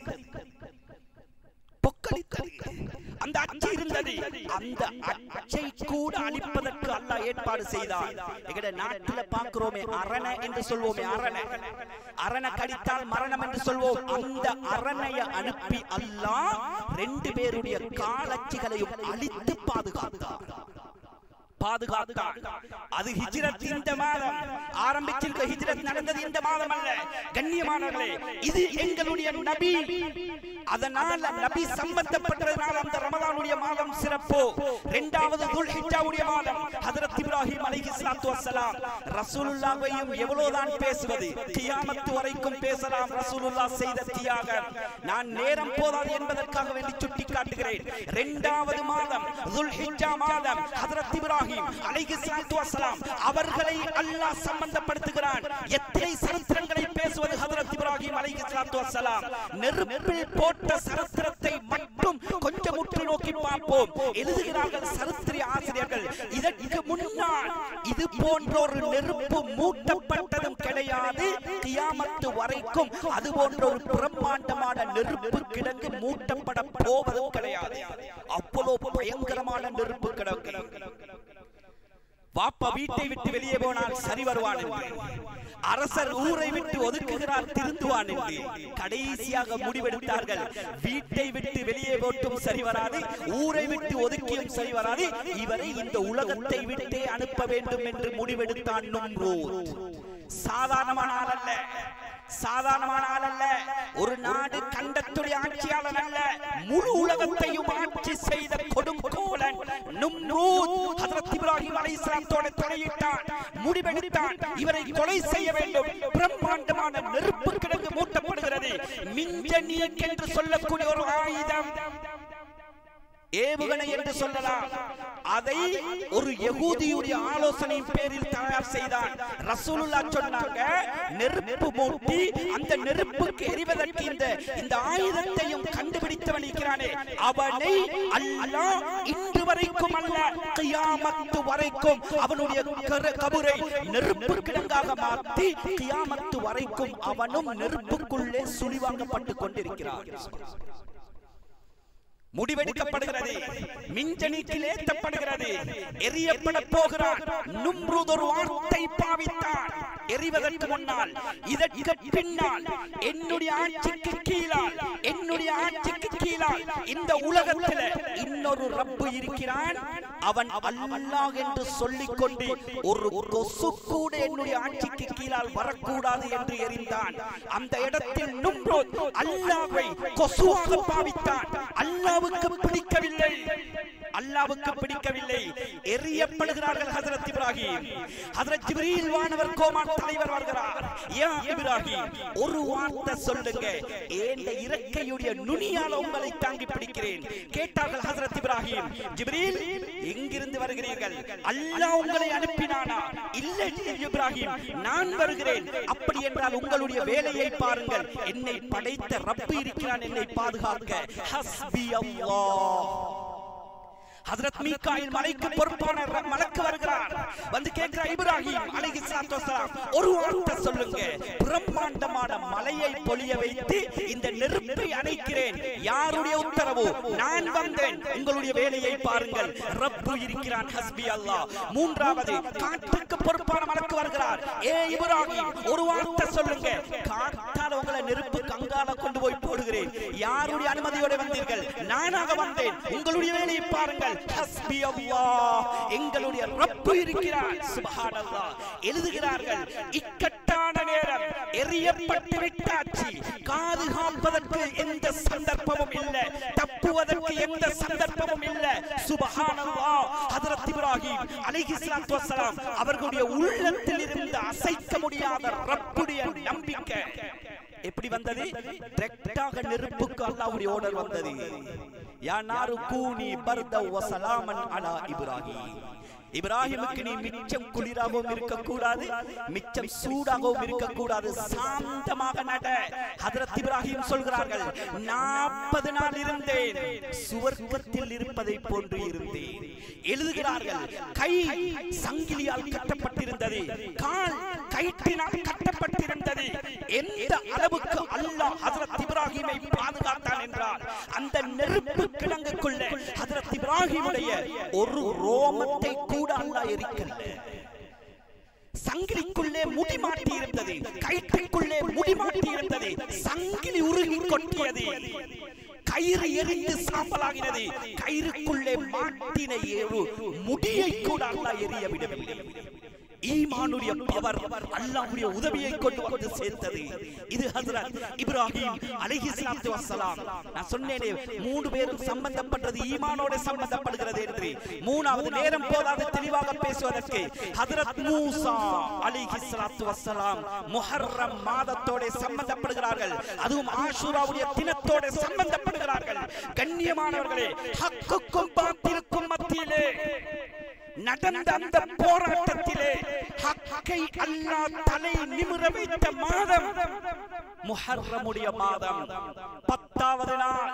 பொக்களித்தது அந்த அச்சு இருந்தது அந்த அச்சை கூட அழிப்பதற்கு அல்லாஹ் ஏற்பாடு செய்தார் எங்கட நாட்டுல பார்க்கிறோமே அரண என்று சொல்வோமே அரண அரண கடித்தால் மரணம் என்று சொல்வோம் அந்த அரணைய அனுப்பி அல்லாஹ் ரெண்டு பேருடைய காலச்சிகளையும் அழித்து பாதுகாத்தார் பாதுகாத்தார் அது ஹிஜ்ரத் இந்த மாதம் ஆரம்பிச்சிருக்க ஹிஜ்ரத் நடந்தது இந்த மாதம் அல்ல கண்ணியமானவர்களே இது எங்களுடைய நபி அதனால நபி சம்பந்தப்பட்டதனால அந்த ரமலானுடைய மாதம் சிறப்பு இரண்டாவது துல்ஹிஜ்ஜாவுடைய மாதம் ஹஜரத் இப்ராஹிம் அலைஹிஸ்ஸலாத்து வஸ்ஸலாம் ரசூலுல்லாஹ்வையும் எவ்வளவுதான் பேசுவது கியாமத் வரைக்கும் பேசலாம் ரசூலுல்லாஹ் செய்த தியாகம் நான் நேரம் போதாது என்பதற்காக வேண்டி சுட்டி காட்டுகிறேன் இரண்டாவது மாதம் துல்ஹிஜ்ஜா மாதம் ஹஜரத் இப்ராஹிம் அலைஹிஸ்ஸலாத்து வஸ்ஸலாம் அவர்களை அல்லாஹ் சம்பந்தப்படுத்துகிறான் எத்தனை சரித்திரங்களை பேசுவது ஹஜரத் இப்ராஹிம் அலைஹிஸ்ஸலாத்து வஸ்ஸலாம் நெருப்பில் போட்ட சரித்திரத்தை மட்டும் கொஞ்சம் உற்று நோக்கி பார்ப்போம் எழுதுகிறார்கள் சரித்திர ஆசிரியர்கள் இதற்கு முன்னால் இது போன்ற ஒரு நெருப்பு மூட்டப்பட்டதும் கிடையாது கியாமத்து வரைக்கும் அது போன்ற ஒரு பிரம்மாண்டமான நெருப்பு கிடங்கு மூட்டப்பட போவதும் கிடையாது அவ்வளவு பயங்கரமான நெருப்பு கிடங்கு பாப்பா வீட்டை விட்டு வெளியே போனால் சரி வருவான் என்று அரசர் ஊரை விட்டு ஒதுக்குகிறார் திருந்துவான் என்று கடைசியாக முடிவெடுத்தார்கள் வீட்டை விட்டு வெளியே போட்டும் சரி வராது ஊரை விட்டு ஒதுக்கியும் சரி வராது இவரை இந்த உலகத்தை விட்டே அனுப்ப வேண்டும் என்று முடிவெடுத்தான் நும்ரூத் சாதாரணமான ஆள் அல்ல சாதாரணமான ஆள் அல்ல ஒரு நாடு கண்டத்துடைய ஆட்சியாளன் அல்ல முழு உலகத்தையும் ஆட்சி செய்த கொடுங்கோலன் நும்ரூத் ஹஜரத் இப்ராஹிம் அலைஹிஸ்ஸலாத்தோட தலையிட்டான் முடிவெடுத்தான் இவரை கொலை செய்ய வேண்டும் பிரம்மாண்டமான நெருப்பு கிடங்கு மூட்டப்படுகிறது மிஞ்சனியக் என்று சொல்லக்கூடிய ஒரு ஆயுதம் ஏவுகணை என்று சொல்லலாம் அதை ஒரு யகூதியுடைய ஆலோசனையின் பேரில் தயார் செய்தான் ரசூலுல்லா சொன்னாங்க நெருப்பு மூட்டி அந்த நெருப்புக்கு எரிவதற்கு இந்த இந்த ஆயுதத்தையும் கண்டுபிடித்தவன் இருக்கிறானே அவனை அல்லாஹ் இன்று வரைக்கும் அல்ல கியாமத்து வரைக்கும் அவனுடைய கர- கபரை நெருப்பு கிடங்காக மாற்றி கியாமத்து வரைக்கும் அவனும் நெருப்புக்குள்ளே சுழிவாங்கப்பட்டு கொண்டிருக்கிறான் முடிவெடுக்கப்படுகிறது மிஞ்சனிக்கில் ஏற்றப்படுகிறது எரியப்பட போகிறான் நும்ருத் ஒரு வார்த்தை பாவித்தான் எரிவதற்கு முன்னால் இதற்கு பின்னால் என்னுடைய ஆட்சிக்கு கீழால் என்னுடைய ஆட்சிக்கு கீழால் இந்த உலகத்தில் இன்னொரு ரப்பு இருக்கிறான் அவன் அல்லாஹ் என்று சொல்லிக் கொண்டு ஒரு கொசு கூட என்னுடைய ஆட்சிக்கு கீழால் வரக்கூடாது என்று எறிந்தான் அந்த இடத்தில் நும்ரோத் அல்லாவை கொசுவாக பாவித்தான் அல்லாவுக்கு பிடிக்கவில்லை அல்லாவுக்கு பிடிக்கவில்லை எரியப்படுகிறார்கள் ஹஜரத் இப்ராஹிம் ஹஜரத் ஜிப்ரீல் வானவர் கோமான் தலைவர் வருகிறார் யா இப்ராஹிம் ஒரு வார்த்தை சொல்லுங்க ஏண்ட இறக்கையுடைய நுனியால உங்களை தாங்கி பிடிக்கிறேன் கேட்டார்கள் ஹஜரத் இப்ராஹிம் ஜிப்ரீல் எங்கிருந்து வருகிறீர்கள் அல்லாஹ் உங்களை அனுப்பினானா இல்லை இப்ராஹிம் நான் வருகிறேன் அப்படி என்றால் உங்களுடைய வேலையை பாருங்கள் என்னை படைத்த ரப்பு இருக்கிறான் என்னை பாதுகாக்க ஹஸ்பி அல்லாஹ் ஹஜரத் மீகாயில் மலைக்கு பொறுப்பான ர- மலக்கு வருகிறார் வந்து கேட்கிறார் இப்ராஹிம் அலைஹிஸ்ஸலாத்து வஸ்ஸலாம் ஒரு வார்த்தை சொல்லுங்க பிரம்மாண்டமான மலையை பொழிய வைத்து இந்த நெருப்பை அணைக்கிறேன் யாருடைய உத்தரவு நான் வந்தேன் உங்களுடைய வேலையை பாருங்கள் ரப்பு இருக்கிறான் ஹஸ்பி அல்லாஹ் மூன்றாவது காற்றுக்கு பொறுப்பான மலக்கு வருகிறார் ஏ இப்ராஹிம் ஒரு வார்த்தை சொல்லுங்க காட்டால உங்களை நெருப்பு கங்கால கொண்டு போய் போடுகிறேன் யாருடைய அனுமதியோட வந்தீர்கள் நானாக வந்தேன் உங்களுடைய வேலையை பாருங்கள் ஹஸ்பி அல்லாஹ் எங்களுடைய ரப்பு இருக்கிறார் சுப்ஹானல்லாஹ் எழுதுகிறார்கள் இக்கட்டான நேரம் எரியப்பட்டு விட்டாச்சு பாதுகாப்பதற்கு எந்த சந்தர்ப்பமும் இல்ல தப்புவதற்கு எந்த சந்தர்ப்பமும் இல்ல சுப்ஹானல்லாஹ் ஹஜரத் இப்ராஹிம் அலைஹிஸ்ஸலாத்து வஸ்ஸலாம் அவர்களுடைய உள்ளத்தில் இருந்து அசைக்க முடியாத ரப்புடைய நம்பிக்கை எப்படி வந்தது டைரக்டாக நெருப்புக்கு அல்லாஹ்வுடைய ஆர்டர் வந்தது யா நாரு கூனி பர்த வ சலாமன் அலா இப்ராஹிம் இப்ராஹிமுக்கு நீ மிச்சம் குளிராகவும் இருக்கக்கூடாது மிச்சம் சூடாகவும் இருக்கக்கூடாது சாந்தமாக நட ஹதரத் இப்ராஹிம் சொல்கிறார்கள் நாற்பது நாள் இருந்தேன் சுவர்க்கத்தில் இருப்பதை போன்று இருந்தேன் எழுதுகிறார்கள் கை சங்கிலியால் கட்டப்பட்டிருந்தது கால் கயிற்றினால் கட்டப்பட்டிருந்தது எந்த அளவுக்கு அல்லாஹ் ஹஜரத் இப்ராஹிமை பாதுகாத்தான் என்றால் அந்த நெருப்பு கிடங்குக்குள்ள ஹஜரத் இப்ராஹிமுடைய ஒரு ரோமத்தை கூட அல்லாஹ் எரிக்கல சங்கிலிக்குள்ளே முடி மாட்டி இருந்தது கயிற்றுக்குள்ளே முடி மாட்டி இருந்தது சங்கிலி உருகி கொட்டியது கயிறு எரிந்து சாம்பலாகினது கயிறுக்குள்ளே மாட்டின ஏறு முடியை கூட அல்லாஹ் எரிய விடவில்லை ஈமானுடைய பவர் அல்லாஹ்வுடைய உதவியை கொண்டு வந்து சேர்த்தது இது ஹஜ்ரத் இப்ராஹிம் அலைஹிஸ்ஸலாத்து வஸ்ஸலாம் நான் சொன்னேனே மூணு பேரும் சம்பந்தப்பட்டது ஈமானோட சம்பந்தப்படுகிறது என்று மூணாவது நேரம் போதாது தெளிவாக பேசுவதற்கு ஹஜ்ரத் மூசா அலைஹிஸ்ஸலாத்து வஸ்ஸலாம் முஹர்ரம் மாதத்தோட சம்பந்தப்படுகிறார்கள் அதுவும் ஆஷூராவுடைய தினத்தோட சம்பந்தப்படுகிறார்கள் கண்ணியமானவர்களே ஹக்குக்கும் பாத்திருக்கும் மத்தியிலே நடந்த அந்த போராட்டத்திலே ஹக்கை அல்லாஹ் தலை நிமிர வைத்த மாதம் முஹர்ரமுடைய மாதம் பத்தாவது நாள்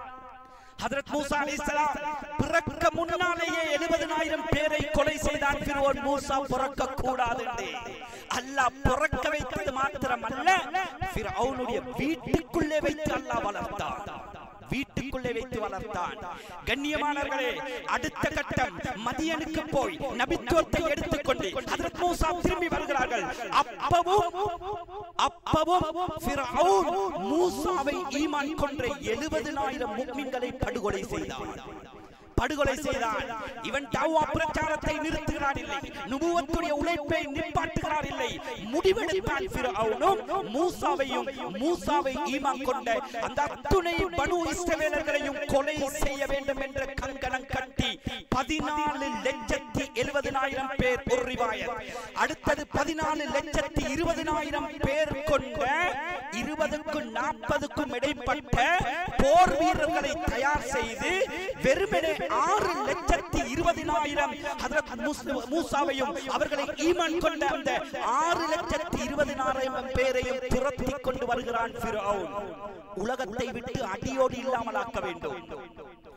ஹஜரத் மூசா அலைஹிஸ்ஸலாம் பிறக்க முன்னாலேயே 70000 பேரை கொலை செய்தான் ஃபிரௌன் மூசா பிறக்க கூடாது என்று அல்லாஹ் பிறக்க வைத்தது மாத்திரமல்ல ஃபிரௌனுடைய வீட்டுக்குள்ளே வைத்து அல்லாஹ் வளர்த்தான் வீட்டுக்குள்ளே வைத்து வளர்த்தான் கண்ணியமானவர்களே அடுத்த கட்டம் மதியனுக்கு போய் நபித்துவத்தை எடுத்துக்கொண்டு ஹஜரத் மூசா திரும்பி வருகிறார்கள் அப்பவும் அப்பவும் ஃபிரௌன் மூசாவை ஈமான் கொன்ற 70000 முக்மின்களை படுகொலை செய்தான் படுகொலை செய்தான் இவன் தவ்வா பிரச்சாரத்தை நிறுத்துகிறான் இல்லை நுபுவத்துடைய உழைப்பை நிப்பாட்டுகிறார் இல்லை முடிவெடுத்தான் ஃபிரௌனும் மூசாவையும் மூசாவை ஈமான் கொண்ட அந்த அத்துணை பனு இஸ்ரவேலர்களையும் கொலை செய்ய வேண்டும் என்ற கங்கணம் கட்டி பதினாலு லட்சத்தி எழுபதினாயிரம் பேர் ஒரு ரிவாயத் அடுத்தது பதினாலு லட்சத்தி இருபதினாயிரம் பேர் கொண்ட இருபதுக்கும் நாற்பதுக்கும் இடைப்பட்ட போர் வீரர்களை தயார் செய்து வெறுமனே ஆறு லட்சத்தி இருபதினாயிரம் ஹதரத் மூஸ்- மூசாவையும் அவர்களை ஈமான் கொண்ட அந்த ஆறு லட்சத்தி இருபதினாயிரம் பேரையும் துரத்தி கொண்டு வருகிறான் ஃபிரௌன் உலகத்தை விட்டு அடியோடு இல்லாமல் ஆக்க வேண்டும்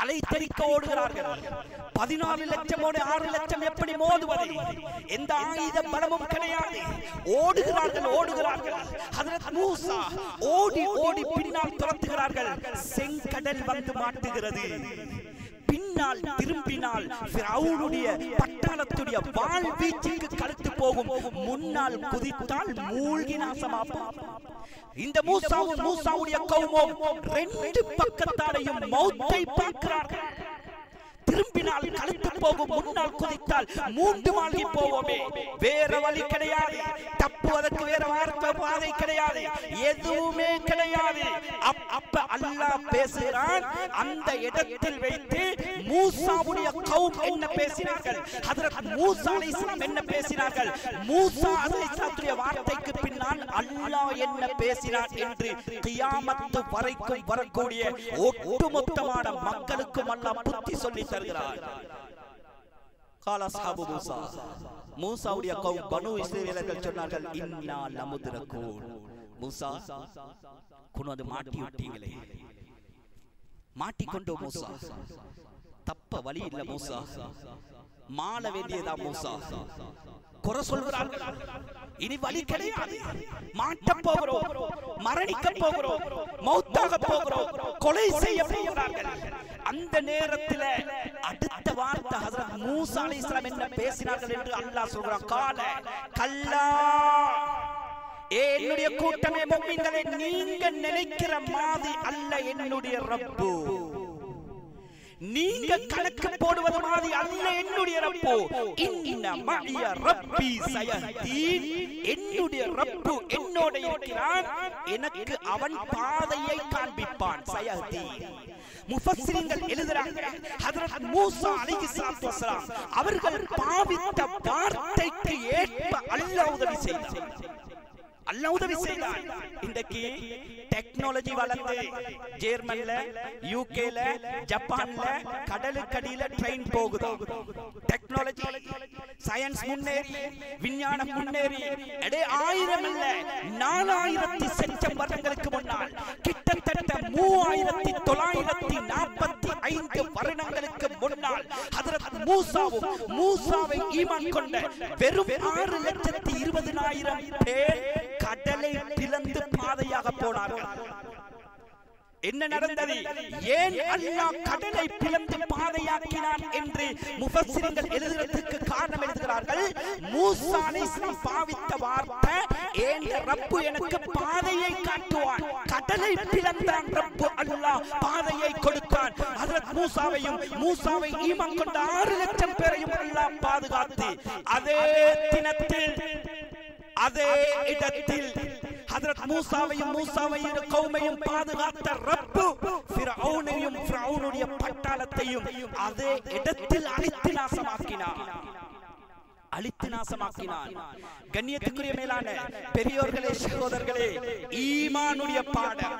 தலை தெறிக்க ஓடுகிறார்கள் பதினாலு லட்சமோடு ஆறு லட்சம் எப்படி மோதுவது எந்த ஆயுத பலமும் கிடையாது ஓடுகிறார்கள் ஓடுகிறார்கள் ஹஜரத் மூசா ஓடி ஓடி பின்னால் துரத்துகிறார்கள் செங்கடல் வந்து மாட்டுகிறது பின்னால் திரும்பினால் ஃபிரௌனுடைய பட்டாளத்துடைய வாள் வீச்சுக்கு கழுத்து போகும் முன்னால் குதித்தால் மூழ்கி நாசமாப்பான் இந்த மூசாவும் மூசாவுடைய கௌமும் ரெண்டு பக்கத்தாலையும் மௌத்தை பார்க்கிறார்கள் திரும்பினால் கழுத்து போகும் முன்னால் குதித்தால் மூன்று மாளிகை போவோமே வேற வழி கிடையாது தப்புவதற்கு வேற வார்த்தை பாதை கிடையாது எதுவுமே கிடையாது அப்- அப்ப அல்லாஹ் பேசுகிறான் அந்த இடத்தில் வைத்து மூசாவுடைய கௌம் என்ன பேசினார்கள் ஹஜரத் மூசா அலைஹிஸ்ஸலாம் என்ன பேசினார்கள் மூசா அலைஹிஸ்ஸலாத்துடைய வார்த்தைக்கு பின்னால் அல்லாஹ் என்ன பேசினார் என்று கியாமத்து வரைக்கும் வரக்கூடிய ஒட்டுமொத்தமான மக்களுக்கும் அல்லாஹ் புத்தி சொல்லி தருகிறார் கால அஸ்ஹாபு மூசா மூசாவுடைய கௌம் பனு இஸ்ரவேலர்கள் சொன்னார்கள் இன்னா லமுத்ரகூன் மூசா கொண்டு வந்து மாட்டி விட்டீங்களே மாட்டிக்கொண்டோ மூசா தப்ப வழி இல்ல மூசா மாள வேண்டியதா மூசா குறை சொல்கிறார்கள் இனி வழி கிடையாது மாட்ட போகிறோம் மரணிக்க போகிறோம் மௌத்தாக போகிறோம் கொலை செய்ய போகிறார்கள் அந்த நேரத்தில் அடுத்த வார்த்தை ஹஜரத் மூசா அலைஹிஸ்ஸலாம் என்ன பேசினார்கள் என்று அல்லாஹ் சொல்றான் கால கல்லா ஏ என்னுடைய கூட்டமே முக்மீன்களே நீங்க நினைக்கிற மாதிரி அல்ல என்னுடைய ரப்பு நீங்க கணக்கு போடுவது மாதிரி அல்ல என்னுடைய ரப்பு இன்ன மஇய ரப்பி சயஹ்தீன் என்னுடைய ரப்பு என்னோட இருக்கிறான் எனக்கு அவன் பாதையை காண்பிப்பான் சயஹ்தீன் முஃபஸ்ஸிரீன்கள் எழுதுறாங்க ஹஜரத் மூசா அலைஹிஸ்ஸலாத்து வஸலாம் அவர்கள் பாவித்த வார்த்தைக்கு ஏற்ப அல்லாஹ் உதவி செய்தார் அல்லாஹ் உதவி செய்தார் இன்றைக்கு டெக்னாலஜி வளர்ந்து ஜெர்மன்ல யூகேல ஜப்பான்ல கடலுக்கடியில ட்ரெயின் போகுது டெக்னாலஜி சயின்ஸ் முன்னேறி விஞ்ஞானம் முன்னேறி எடே ஆயிரம் இல்ல நாலாயிரத்தி செச்சம் வருடங்களுக்கு முன்னால் கிட்டத்தட்ட மூவாயிரத்தி தொள்ளாயிரத்தி நாற்பத்தி ஐந்து வருடங்களுக்கு முன்னால் ஹதரத் மூசாவும் மூசாவை ஈமான் கொண்ட வெறும் ஆறு லட்சத்தி இருபதினாயிரம் பேர் கடலை பிளந்து பாதையாக போனார்கள் என்ன நடந்தது ஏன் அல்லாஹ் கடலை பிளந்து பாதையாக்கினான் என்று முஃபஸ்ஸிரீன்கள் எழுதுறதுக்கு காரணம் எழுதுகிறார்கள் மூசா அலைஹிஸ்ஸலாம் பாவித்த வார்த்தை ஏன் ரப்பு எனக்கு பாதையை காட்டுவான் கடலை பிளந்தான் ரப்பு அல்லாஹ் பாதையை கொடுத்தான் ஹஜரத் மூசாவையும் மூசாவை ஈமான் கொண்ட ஆறு லட்சம் பேரையும் அல்லாஹ் பாதுகாத்து அதே தினத்தில் அதே இடத்தில் ஹஜரத் மூசாவையும் மூசாவையும் கௌமையும் பாதுகாத்த ரப்பு ஃபிரௌனையும் ஃபிரௌனுடைய பட்டாளத்தையும் அதே இடத்தில் அழித்து நாசமாக்கினார் அழித்து நாசமாக்கினான் கண்ணியத்துக்குரிய மேலான பெரியோர்களே சகோதரர்களே ஈமானுடைய பாடம்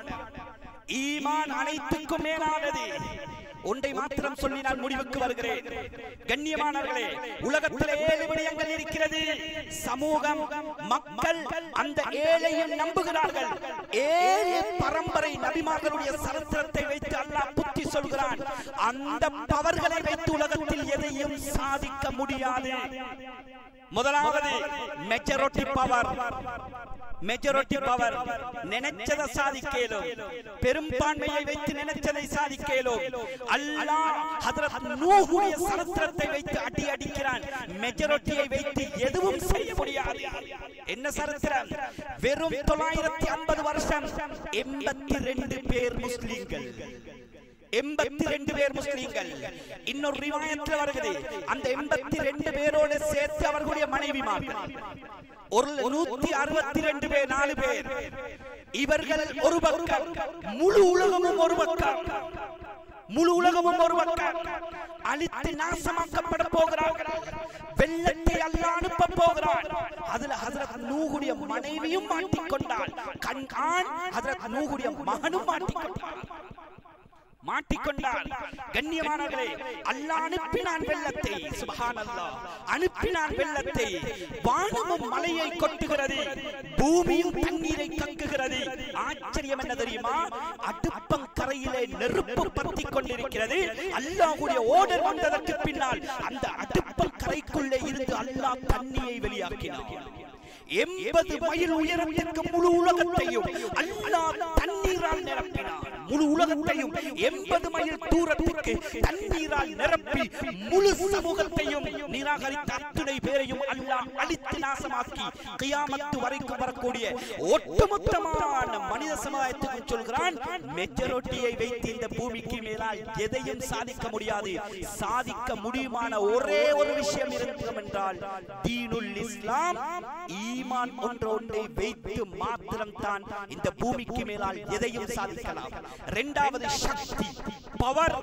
ஈமான் அனைத்துக்கும் மேலானது ஒன்றை மாத்திரம் சொல்லி நான் முடிவுக்கு வருகிறேன் கண்ணியமானவர்களே உலகத்தில் ஏழு விடயங்கள் இருக்கிறது சமூகம் மக்கள் அந்த ஏழையும் நம்புகிறார்கள் ஏழு பரம்பரை நபிமார்களுடைய சரித்திரத்தை வைத்து அல்லாஹ் புத்தி சொல்கிறான் அந்த பவர்களை வைத்து உலகத்தில் எதையும் சாதிக்க முடியாது முதலாவது மெஜாரிட்டி பவர் மெஜாரிட்டி பவர் நினைச்சதை சாதிக்கலும் பெரும்பான்மையை வைத்து நினைச்சதை சாதிக்கலும் அல்லாஹ் ஹஜரத் நூஹுடைய சரித்திரத்தை வைத்து அடி அடிக்கிறான் மெஜாரிட்டியை வைத்து எதுவும் செய்ய முடியாது என்ன சரித்திரம் வெறும் தொள்ளாயிரத்தி ஐம்பது வருஷம் எண்பத்தி ரெண்டு பேர் முஸ்லிம்கள் எண்பத்தி ரெண்டு பேர் முஸ்லீம்கள் இன்னொரு ரிவாயத்தில் வருகிறது அந்த எண்பத்தி ரெண்டு பேரோடு சேர்த்து அவர்களுடைய மனைவிமார்கள் ஒரு நூத்தி அறுபத்தி ரெண்டு பேர் நாலு பேர் இவர்கள் ஒரு பக்கம் முழு உலகமும் ஒரு பக்கம் முழு உலகமும் ஒரு பக்கம் அழித்து நாசமாக்கப்பட போகிறார்கள் வெள்ளத்தை அல்ல அனுப்ப போகிறான் அதுல ஹசரத் நூகுடைய மனைவியும் மாட்டிக்கொண்டாள் கண் ஆண் ஹசரத் நூகுடைய மகனும் மாட்டிக்கொண்டாள் மாட்டிக்கொண்டார் கண்ணியமானவர்களே அல்லாஹ் அனுப்பினான் வெள்ளத்தை சுபஹானல்லாஹ் அனுப்பினான் வெள்ளத்தை வானமும் மலையை கொட்டுகிறது பூமியும் தண்ணீரை கக்குகிறது ஆச்சரியம் என்ன தெரியுமா அடுப்பங்கரையிலே நெருப்பு பத்திக் கொண்டிருக்கிறது அல்லாஹ்வுடைய ஓடர் வந்ததற்கு பின்னால் அந்த அடுப்பங்கரைக்குள்ளே இருந்து அல்லாஹ் தண்ணியை வெளியாக்கினான் எண்பது மைல் உயரத்திற்கு முழு உலகத்தையும் அல்லாஹ் தண்ணீரால் நிரப்பினார் முழு உலகத்தையும் எண்பது மைல் தூரத்திற்கு தண்ணீரால் நிரப்பி முழு சமூகத்தையும் நிராகரித்த அத்துணை பேரையும் அல்லாஹ் அழித்து நாசமாக்கி கியாமத்து வரைக்கும் வரக்கூடிய ஒட்டுமொத்தமான மனித சமுதாயத்துக்கு சொல்கிறான் மெஜாரிட்டியை வைத்து இந்த பூமிக்கு மேலால் எதையும் சாதிக்க முடியாது சாதிக்க முடியுமான ஒரே ஒரு விஷயம் இருக்கும் என்றால் தீனுல் இஸ்லாம் ஈமான் ஒன்று ஒன்றை வைத்து மாத்திரம் தான் இந்த பூமிக்கு மேலால் எதையும் சாதிக்கலாம் இரண்டாவது சக்தி பவர்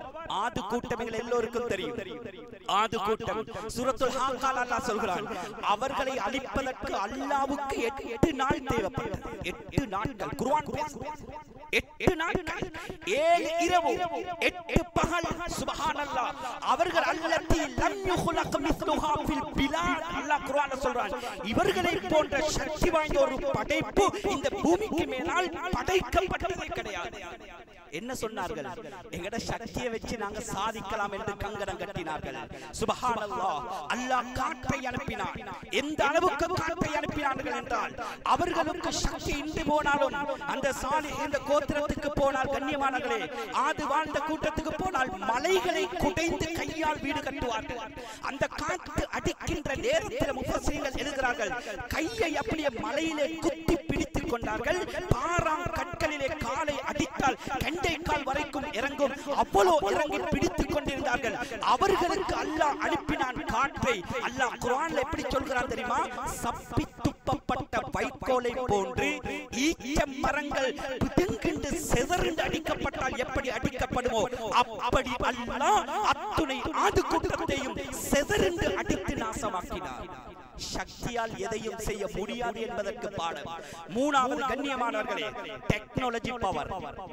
ஆது கூட்டங்கள் எல்லோருக்கும் தெரியும் ஆது கூட்டம் சூரத்துல் ஹாக்கால் அல்லாஹ் சொல்கிறான் அவர்களை அழிப்பதற்கு அல்லாஹ்வுக்கு எட்டு நாள் தேவைப்பட்டது எட்டு நாட்கள் குர்ஆன் பேசுது. எட்டு நாட்கள் ஏழு இரவு எட்டு பகல் சுபஹானல்லாஹ் அவர்கள் அல்லத்தி லம் யுஹ்லக் மிஸ்லுஹா ஃபில் பிலாத் அல்லாஹ் குர்ஆன்ல சொல்றான் இவர்களை போன்ற சக்தி வாய்ந்த ஒரு படைப்பு இந்த பூமிக்கு மேலால் படைக்கப்பட்டதே கிடையாது என்ன சொன்னார்கள் எங்கட சக்தியை வச்சு நாங்க சாதிக்கலாம் என்று கங்கணம் கட்டினார்கள் சுபஹானல்லாஹ் அல்லாஹ் காற்றை அனுப்பினான் எந்த அளவுக்கு காற்றை அனுப்பினார்கள் என்றால் அவர்களுக்கு சக்தி இன்றி போனாலும் அந்த சாலி இந்த கோத்திரத்துக்கு போனால் கண்ணியமானங்களே ஆது வாழ்ந்த கூட்டத்துக்கு போனால் மலைகளை குடைந்து கையால் வீடு கட்டுவார்கள் அந்த காற்று அடிக்கின்ற நேரத்தில் முஃபஸ்ஸீர்கள் எழுதுகிறார்கள் கையை அப்படியே மலையிலே குத்தி பிடித்துக் கொண்டார்கள் பாறாம் கற்களிலே காலை அடித்தால் கண்டை கால் வரைக்கும் இறங்கும் அவ்வளவு இறங்கி பிடித்துக் கொண்டிருந்தார்கள் அவர்களுக்கு அல்லாஹ் அனுப்பினான் காற்றை அல்லாஹ் குர்ஆன்ல எப்படி சொல்கிறான் தெரியுமா சப்பி துப்பப்பட்ட வைக்கோலை போன்று ஈச்ச மரங்கள் பிடுங்கிண்டு செதறிண்டு அடிக்கப்பட்டால் எப்படி அடிக்கப்படுமோ அப்படி அல்லாஹ் அத்துணை ஆது கூட்டத்தையும் செதறிண்டு அடித்து நாசமாக்கினார் சக்தியால் எதையும் செய்ய முடியாது என்பதற்கு பாடம் மூணாவது கண்ணியமானவர்களே டெக்னாலஜி பவர்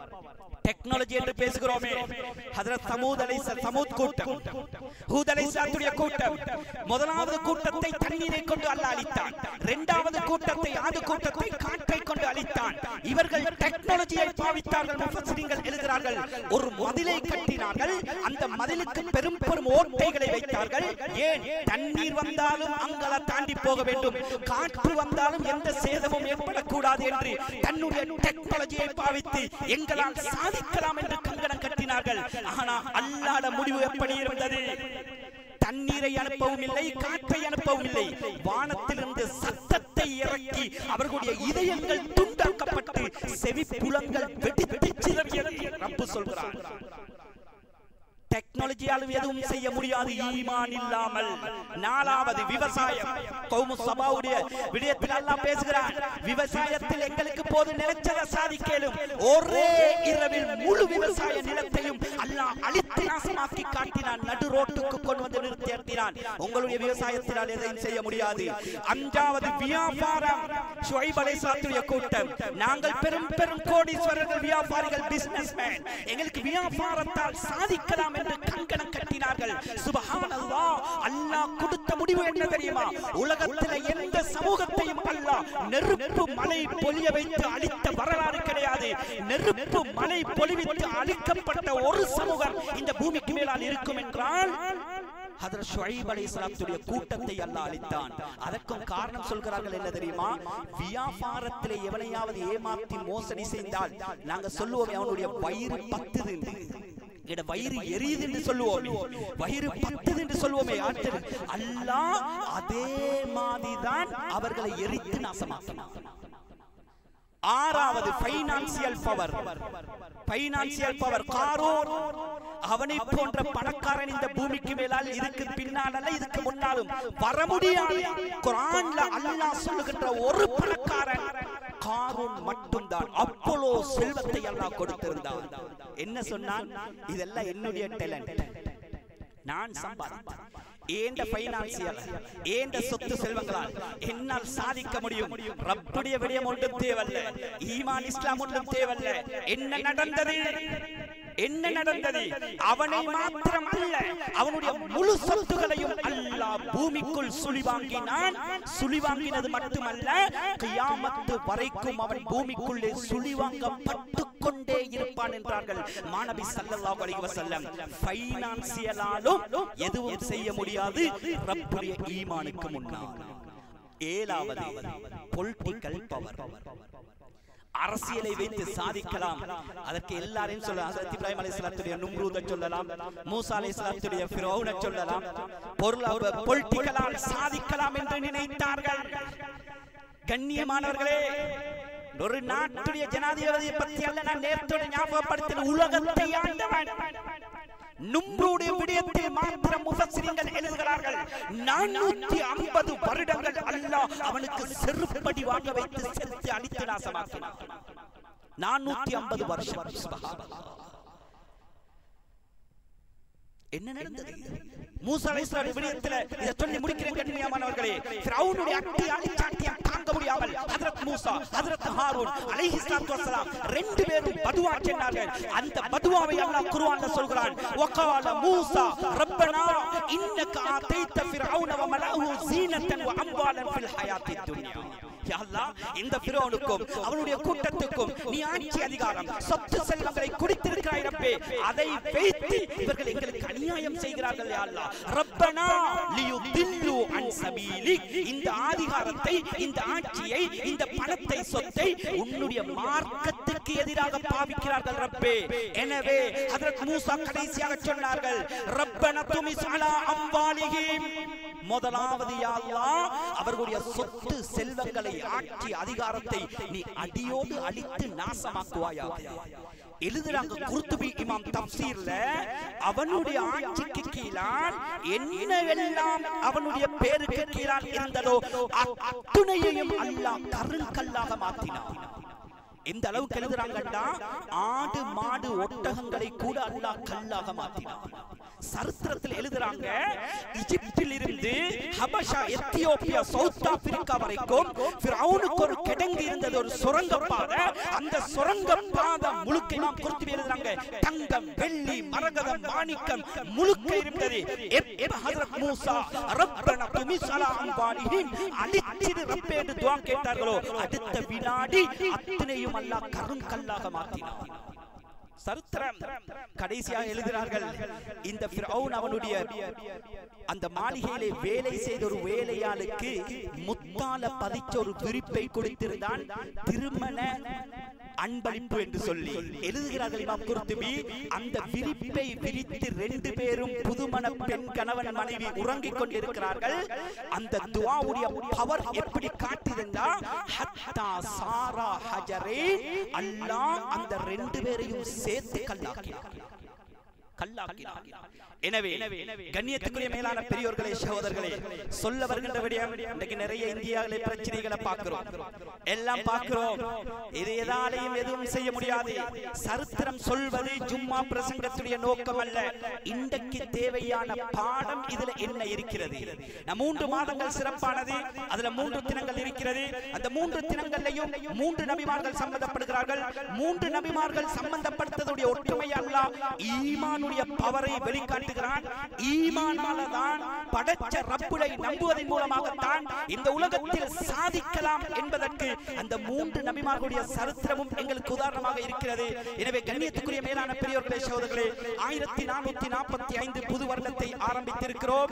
டெக்னாலஜி என்று பேசுகிறோமே ஹதரத் சமூத் அலை சமூத் கூட்டம் ஹூத் அலை சாத்துடைய கூட்டம் முதலாவது கூட்டத்தை தண்ணீரை கொண்டு அல்ல அழித்தான் இரண்டாவது கூட்டத்தை ஆது கூட்டத்தை காற்றை கொண்டு அழித்தான் இவர்கள் டெக்னாலஜியை பாவித்தார்கள் முஃபஸ்ஸிரீன்கள் எழுதுகிறார்கள் ஒரு மதிலை கட்டினார்கள் அந்த மதிலுக்கு பெரும் பெரும் ஓட்டைகளை வைத்தார்கள் ஏன் தண்ணீர் வந்தாலும் அங்கல தாண்டி போக வேண்டும் காற்று வந்தாலும் எந்த சேதமும் ஏற்படக்கூடாது என்று தன்னுடைய டெக்னாலஜியை பாவித்து எங்களால் சாதிக்கலாம் என்று கங்கணம் கட்டினார்கள் ஆனா அல்லாத முடிவு எப்படி இருந்தது தண்ணீரை அனுப்பவும் இல்லை காற்றை அனுப்பவும் இல்லை வானத்திலிருந்து சத்தத்தை இறக்கி அவர்களுடைய இதயங்கள் துண்டாக்கப்பட்டு செவி புலங்கள் வெடித்து சிதறியது ரப்பு சொல்கிறார் டெக்னாலஜியாலும் எதுவும் செய்ய முடியாது ஈமான் இல்லாமல் நாலாவது விவசாயம் கௌமு சபாவுடைய விடயத்தில் அல்லாஹ் பேசுகிறான் விவசாயத்தில் எங்களுக்கு போது நிலைச்சத சாதிக்கலும் ஒரே இரவில் முழு விவசாய நிலத்தையும் அல்லாஹ் அழித்து நாசமாக்கி காட்டினான் நடு ரோட்டுக்கு கொண்டு வந்து நிறுத்தி ஏற்றினான் உங்களுடைய விவசாயத்தினால் எதையும் செய்ய முடியாது அஞ்சாவது வியாபாரம் ஷுவைப் அலைஹிஸ்ஸலாத்துடைய கூட்டம் நாங்கள் பெரும் பெரும் கோடீஸ்வரர்கள் வியாபாரிகள் பிசினஸ்மேன் எங்களுக்கு வியாபாரத்தால் சாதிக்கலாம் என்று கங்கணம் கட்டினார்கள் சுபஹானல்லாஹ் அல்லாஹ் கொடுத்த முடிவு என்ன தெரியுமா உலகத்தில் எந்த சமூகத்தையும் அல்லாஹ் நெருப்பு மலை பொழிய வைத்து அழித்த வரலாறு கிடையாது நெருப்பு மலை பொழிவித்து அழிக்கப்பட்ட ஒரு சமூகம் இந்த பூமிக்கு மேலால் இருக்கும் என்றால் ஹதரத் ஷுஐப் அலைஹிஸ்ஸலாத்துடைய கூட்டத்தை அல்லாஹ் அழித்தான் அதற்கும் காரணம் சொல்கிறார்கள் என்ன தெரியுமா வியாபாரத்திலே எவனையாவது ஏமாத்தி மோசடி செய்தால் நாங்க சொல்லுவோம் அவனுடைய வயிறு பத்துது என்று. எட வயிறு எரியுது என்று சொல்லுவோமே வயிறு பத்துது என்று சொல்லுவோமே ஆற்றல் அல்லாஹ் அதே மாதிரிதான் அவர்களை எரித்து நாசமாக்கினான் ஆறாவது financial power financial power Qarun அவனை போன்ற பணக்காரன் இந்த பூமிக்கு மேலால் இதுக்கு பின்னால் அல்ல இதுக்கு முன்னாலும் வர முடியாது குரான்ல அல்லாஹ் சொல்லுகின்ற ஒரு பணக்காரன் காரூன் மட்டும்தான் அப்போலோ செல்வத்தை அல்லாஹ் கொடுத்திருந்தான் என்ன சொன்னான் இதெல்லாம் என்னுடைய டேலண்ட் நான் சம்பாதித்தேன் ஏண்ட பைனான்சியல் ஏண்ட சொத்து செல்வங்களால் என்னால் சாதிக்க முடியும் ரப்புடைய விடயம் ஒன்றும் தேவல்ல ஈமான் இஸ்லாம் ஒன்றும் தேவல்ல என்ன நடந்தது என்ன நடந்தது அவனை மாத்திரம் அல்ல அவனுடைய முழு சொத்துகளையும் அல்லாஹ் பூமிக்குள் சுழி வாங்கினான் சுழி வாங்கினது மட்டுமல்ல கியாமத்து வரைக்கும் அவன் பூமிக்குள்ளே சுழி வாங்கப்பட்டு கொண்டே இருப்பான் என்றார்கள் மாணவி ஸல்லல்லாஹு அலைஹி வஸல்லம் ஃபைனான்சியலாலும் எதுவும் செய்ய முடியாது ரப்புடைய ஈமானுக்கு முன்னால் ஏழாவது பொலிட்டிக்கல் பவர் அரசியலை வைத்து சாதிக்கலாம் அதற்கு எல்லாரையும் சொல்லலாம் ஹஜரத் இப்ராஹிம் அலைஹிஸ்ஸலாத்துடைய நும்ரூத சொல்லலாம் மூசா அலைஹிஸ்ஸலாத்துடைய ஃபிரௌன சொல்லலாம் பொருள் பொலிட்டிக்கலால் சாதிக்கலாம் என்று நினைத்தார்கள் கண்ணியமானவர்களே ஒரு நாட்டுடைய ஜனாதிபதியை பற்றி அல்ல நான் நேரத்தோடு ஞாபகப்படுத்தின உலகத்தை ஆண்டவன் நும்ருடைய விடயத்தில் மாத்திரம் முஃபஸ்ஸிரீன்கள் எழுதுகிறார்கள் நானூத்தி ஐம்பது வருடங்கள் அல்லாஹ் அவனுக்கு செருப்படி வாங்க வைத்து செலுத்தி அடித்து நாசமாக்கினான் நானூத்தி ஐம்பது வருஷம் சுப்ஹானல்லாஹ். என்ன நடந்தது மூசா அலைஹிஸ்ஸலாம் விடயத்துல இத சொல்லி முடிக்கிறேன் கண்ணியமானவர்களே ஃபிரௌனுடைய அட்டி அழிச்சாட்டியம் தாங்க முடியாமல் ஹஜரத் மூசா ஹஜரத் ஹாரூன் அலைஹிஸ்ஸலாத்து வஸலாம் ரெண்டு பேரும் பதுவா சொன்னார்கள் அந்த பதுவாவை அல்லாஹ் குர்ஆன்ல சொல்கிறான் வகால மூசா ரப்பனா இன்னக ஆதைத ஃபிரௌன வ மலஅஹு ஸீனத்தன் வ அம்வாலன் ஃபில் ஹயாத்தித் துன்யா யா அல்லாஹ் இந்த ஃபிரௌனுக்கும் அவனுடைய கூட்டத்துக்கும் நீ ஆட்சி அதிகாரம் சொத்து செல்வங்களை கொடுத்திருக்கிறாய் ரப்பே அதை வைத்து இவர்கள் எங்களுக்கு அநியாயம் செய்கிறார்கள் யா அல்லாஹ் ரப்பனா லியுதில்லு அன் சபீலிக் இந்த அதிகாரத்தை இந்த ஆட்சியை இந்த பணத்தை சொத்தை உன்னுடைய மார்க்கத்துக்கு எதிராக பாவிக்கிறார்கள் ரப்பே எனவே ஹஜரத் மூசா கடைசியாக சொன்னார்கள் ரப்பன துமிஸ் அலா அம்வாலிஹிம் முதலாவது யா அல்லாஹ் அவர்களுடைய சொத்து செல்வங்களை ஆட்சி அதிகாரத்தை நீ அடியோடு அழித்து நாசமாக்குவாயாக எழுதுறாங்க குர்துபி இமாம் தப்சீர்ல அவனுடைய ஆட்சிக்கு கீழால் என்னவெல்லாம் அவனுடைய பேருக்கு கீழால் இருந்ததோ அத்துணையையும் அல்லாஹ் கருங்கல்லாக மாற்றினான் எந்த அளவுக்கு எழுதுறாங்கடா ஆடு மாடு ஒட்டகங்களை கூட அல்லாஹ் கல்லாக மாற்றினான் சரித்திரத்தில் எழுதுறாங்க எகிப்தில் இருந்து ஹபஷா எத்தியோப்பியா சவுத் ஆப்பிரிக்கா வரைக்கும் ஃபிரௌனுக்கு ஒரு கிடங்கு இருந்தது ஒரு சுரங்க பாதை அந்த சுரங்க பாதை முழுக்க நாம் குறித்து எழுதுறாங்க தங்கம் வெள்ளி மரகதம் மாணிக்கம் முழுக்க இருந்தது எப்ப ஹஜரத் மூசா ரப்பன துமிசலா அம்பானிஹிம் அழிச்சிடு ரப்பே என்று துவா கேட்டார்களோ அடுத்த வினாடி அத்தனையும் அல்லாஹ் கருங்கல்லாக மாற்றினான் சரித்திரம் கடைசியாக எழுதுகிறார்கள் இந்த ஃபிரௌன் அவனுடைய அந்த மாளிகையிலே வேலை செய்த ஒரு வேலையாளுக்கு முத்தால பதிச்ச ஒரு விரிப்பை கொடுத்திருந்தான் திருமண அன்பளிப்பு என்று சொல்லி எழுதுகிறார்கள் இமாம் குர்துபி அந்த விரிப்பை விரித்து ரெண்டு பேரும் புதுமண பெண் கணவன் மனைவி உறங்கிக் கொண்டிருக்கிறார்கள் அந்த துஆவுடைய பவர் எப்படி காட்டியிருந்தா ஹத்தா சாரா ஹஜரே அல்லாஹ் அந்த ரெண்டு பேரையும் சேர்த்து கல்லாக்கினார் கல்லாக்கினார் எனவே கண்ணியத்துக்குரிய மேலான பெரியோர்களே சகோதரர்களே சொல்ல வருகின்ற விடயம் இன்னைக்கு நிறைய இந்தியாவிலே பிரச்சனைகளை பார்க்கிறோம் எல்லாம் பார்க்கிறோம் இது எதாலையும் எதுவும் செய்ய முடியாது சரித்திரம் சொல்வது ஜும்மா பிரசங்கத்துடைய நோக்கம் அல்ல இன்றைக்கு தேவையான பாடம் இதுல என்ன இருக்கிறது நம் மூன்று மாதங்கள் சிறப்பானது அதுல மூன்று தினங்கள் இருக்கிறது அந்த மூன்று தினங்கள்லையும் மூன்று நபிமார்கள் சம்பந்தப்படுகிறார்கள் மூன்று நபிமார்கள் சம்பந்தப்படுத்ததுடைய ஒற்றுமை அல்ல ஈமானுடைய பவரை வெளிக்காட்டுகிறான் ஈமானால தான் படைச்ச ரப்புலை நம்புவதன் மூலமாகத்தான் இந்த உலகத்தில் சாதிக்கலாம் என்பதற்கு அந்த மூன்று நபிமார்களுடைய சரித்திரமும் எங்களுக்கு உதாரணமாக இருக்கிறது எனவே கண்ணியத்துக்குரிய மேலான பெரியோர்களே சகோதரர்களே ஆயிரத்தி நானூத்தி நாற்பத்தி ஐந்து புது வருடத்தை ஆரம்பித்திருக்கிறோம்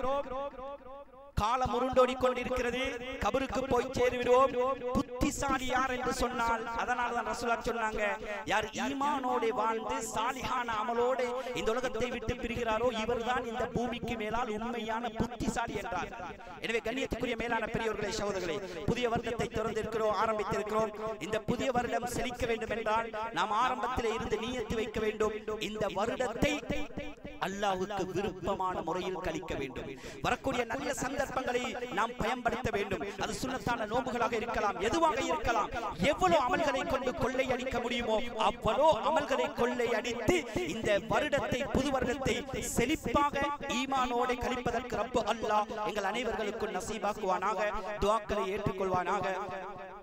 காலம் உருண்டோடி கொண்டிருக்கிறது கபருக்கு போய் சேருவிடுவோம் புத்திசாலி யார் என்று சொன்னால் அதனால தான் ரசூலா சொன்னாங்க யார் ஈமானோடு வாழ்ந்து சாலிஹான அமலோடு இந்த உலகத்தை விட்டு பிரிகிறாரோ இவர்தான் இந்த பூமிக்கு மேலால் உண்மையான புத்திசாலி என்றார் எனவே கண்ணியத்துக்குரிய மேலான பெரியவர்களே சகோதரர்களே புதிய வருடத்தை திறந்திருக்கிறோம் ஆரம்பித்திருக்கிறோம் இந்த புதிய வருடம் செழிக்க வேண்டும் என்றால் நாம் ஆரம்பத்திலே இருந்து நீயத்து வைக்க வேண்டும் இந்த வருடத்தை அல்லாஹ்வுக்கு விருப்பமான முறையில் கழிக்க வேண்டும் வரக்கூடிய நல்ல சந்தர்ப்பங்களை நாம் பயன்படுத்த வேண்டும் அது சுண்ணத்தான நோம்புகளாக இருக்கலாம் எதுவாக இருக்கலாம் எவ்வளவு அமல்களை கொண்டு கொள்ளை அடிக்க முடியுமோ அவ்வளோ அமல்களை கொள்ளை அடித்து இந்த வருடத்தை புது வருடத்தை செழிப்பாக ஈமானோடு கழிப்பதற்கு ரப்பு அல்லாஹ் எங்கள் அனைவர்களுக்கும் நசீபாக்குவானாக துவாக்களை ஏற்றுக்கொள்வானாக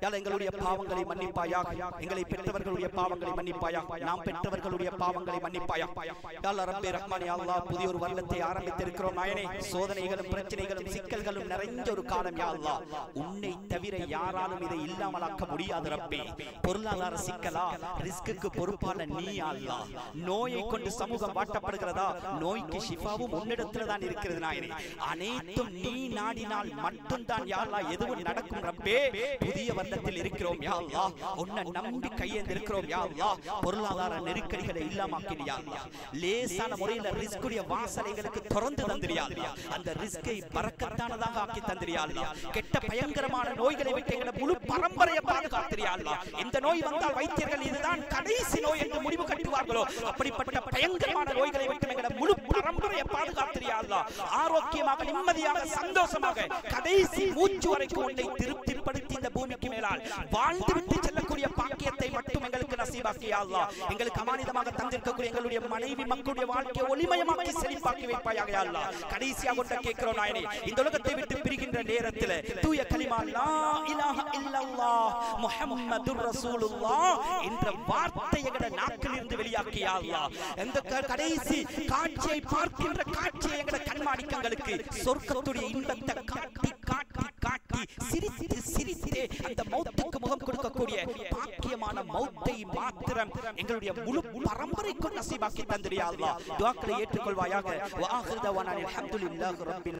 யாழ் எங்களுடைய பாவங்களை மன்னிப்பாயாக எங்களை பெற்றவர்களுடைய பாவங்களை மன்னிப்பாயாக நாம் பெற்றவர்களுடைய பாவங்களை மன்னிப்பாயாக யாழ் ரப்பே ரஹ்மானே அல்லாஹ் புதிய ஒரு வருடத்தை ஆரம்பித்திருக்கிறோம் நாயனே சோதனைகளும் பிரச்சனைகளும் சிக்கல்களும் நிறைஞ்ச ஒரு காலம் யா அல்லாஹ் உன்னை தவிர யாராலும் இதை இல்லாமலாக்க முடியாது ரப்பே பொருளாதார சிக்கலா ரிஸ்க்கு பொறுப்பான நீ யா அல்லாஹ் நோயை கொண்டு சமூகம் வாட்டப்படுகிறதா நோய்க்கு ஷிஃபாவும் உன்னிடத்துல தான் இருக்கிறது நாயனே அனைத்தும் நீ நாடினால் மட்டும்தான் யா அல்லாஹ் எதுவும் நடக்கும் ரப்பே புதிய வருடத்தில் இருக்கிறோம் யா அல்லாஹ் உன்னை நம்பி கையேந்திருக்கிறோம் யா அல்லாஹ் பொருளாதார நெருக்கடிகளை இல்லாமக்கிறியா அல்லாஹ் லேசான முறையில் ரிஸ்குடைய வாசலைகளுக்கு திறந்து தந்திரியா அல்லாஹ் அந்த ரிஸ்கை பறக்கத்தானதாக ஆக்கி தந்திரியா அல்லாஹ் கெட்ட பயங்கரமான நோய்களை விட்டு எங்களை முழு பரம்பரையை பாதுகாத்திரியா அல்லாஹ் இந்த நோய் வந்தால் வைத்தியர்கள் இதுதான் கடைசி நோய் என்று முடிவு கட்டுவார்களோ அப்படிப்பட்ட பயங்கரமான நோய்களை விட்டு எங்களை முழு பரம்பரையை பாதுகாத்திரியா அல்லாஹ் ஆரோக்கியமாக நிம்மதியாக சந்தோஷமாக கடைசி மூச்சு வரைக்கும் உன்னை திருப்திப்படுத்தி இந்த பூமிக்கு மேலால் வாழ்ந்து விட்டு செல்லக்கூடிய பாக்கியத்தை மட்டும் எங்களுக்கு நசீபாக்கியா அல்லாஹ் எங்களுக்கு அமானிதமாக தந்திருக்கக்கூடிய எங்களுடைய மனைவி மக்களுடைய வாழ்க்கையை ஒளிமயமாக்கி செழிப்பாக்கி வைப்பாயாக யா அல்லாஹ் கடைசியாக ஒன்றை கேட்கிறோம் நாயனே இந்த உலகத்தை விட்டு பிரிகின்ற நேரத்தில் தூய கலிமா லா இலாஹ இல்லல்லாஹ் முஹம்மதுர் ரசூலுல்லாஹ் என்ற வார்த்தை எங்கட நாக்கில் இருந்து வெளியாக்கியா அல்லாஹ் இந்த க- கடைசி காட்சியை பார்க்கின்ற காட்சியை எங்கட கண்மாணிக்கங்களுக்கு சொர்க்கத்துடைய இன்பத்தை காட்டி காட்டி காட்டி சிரித்து சிரித்து அந்த மௌத்துக்கு முகம் கொடுக்கக்கூடிய பாக்கியமான மௌத்தை மாத்திரம் எங்களுடைய முழு பரம்பரைக்கும் நசீபாக்கி தந்திரியா அல்லாஹ் துஆக்களை ஏற்றுக்கொள்வாயாக வ ஆகிரு தவானா அல்ஹம்துலில்லாஹி ரப்பில்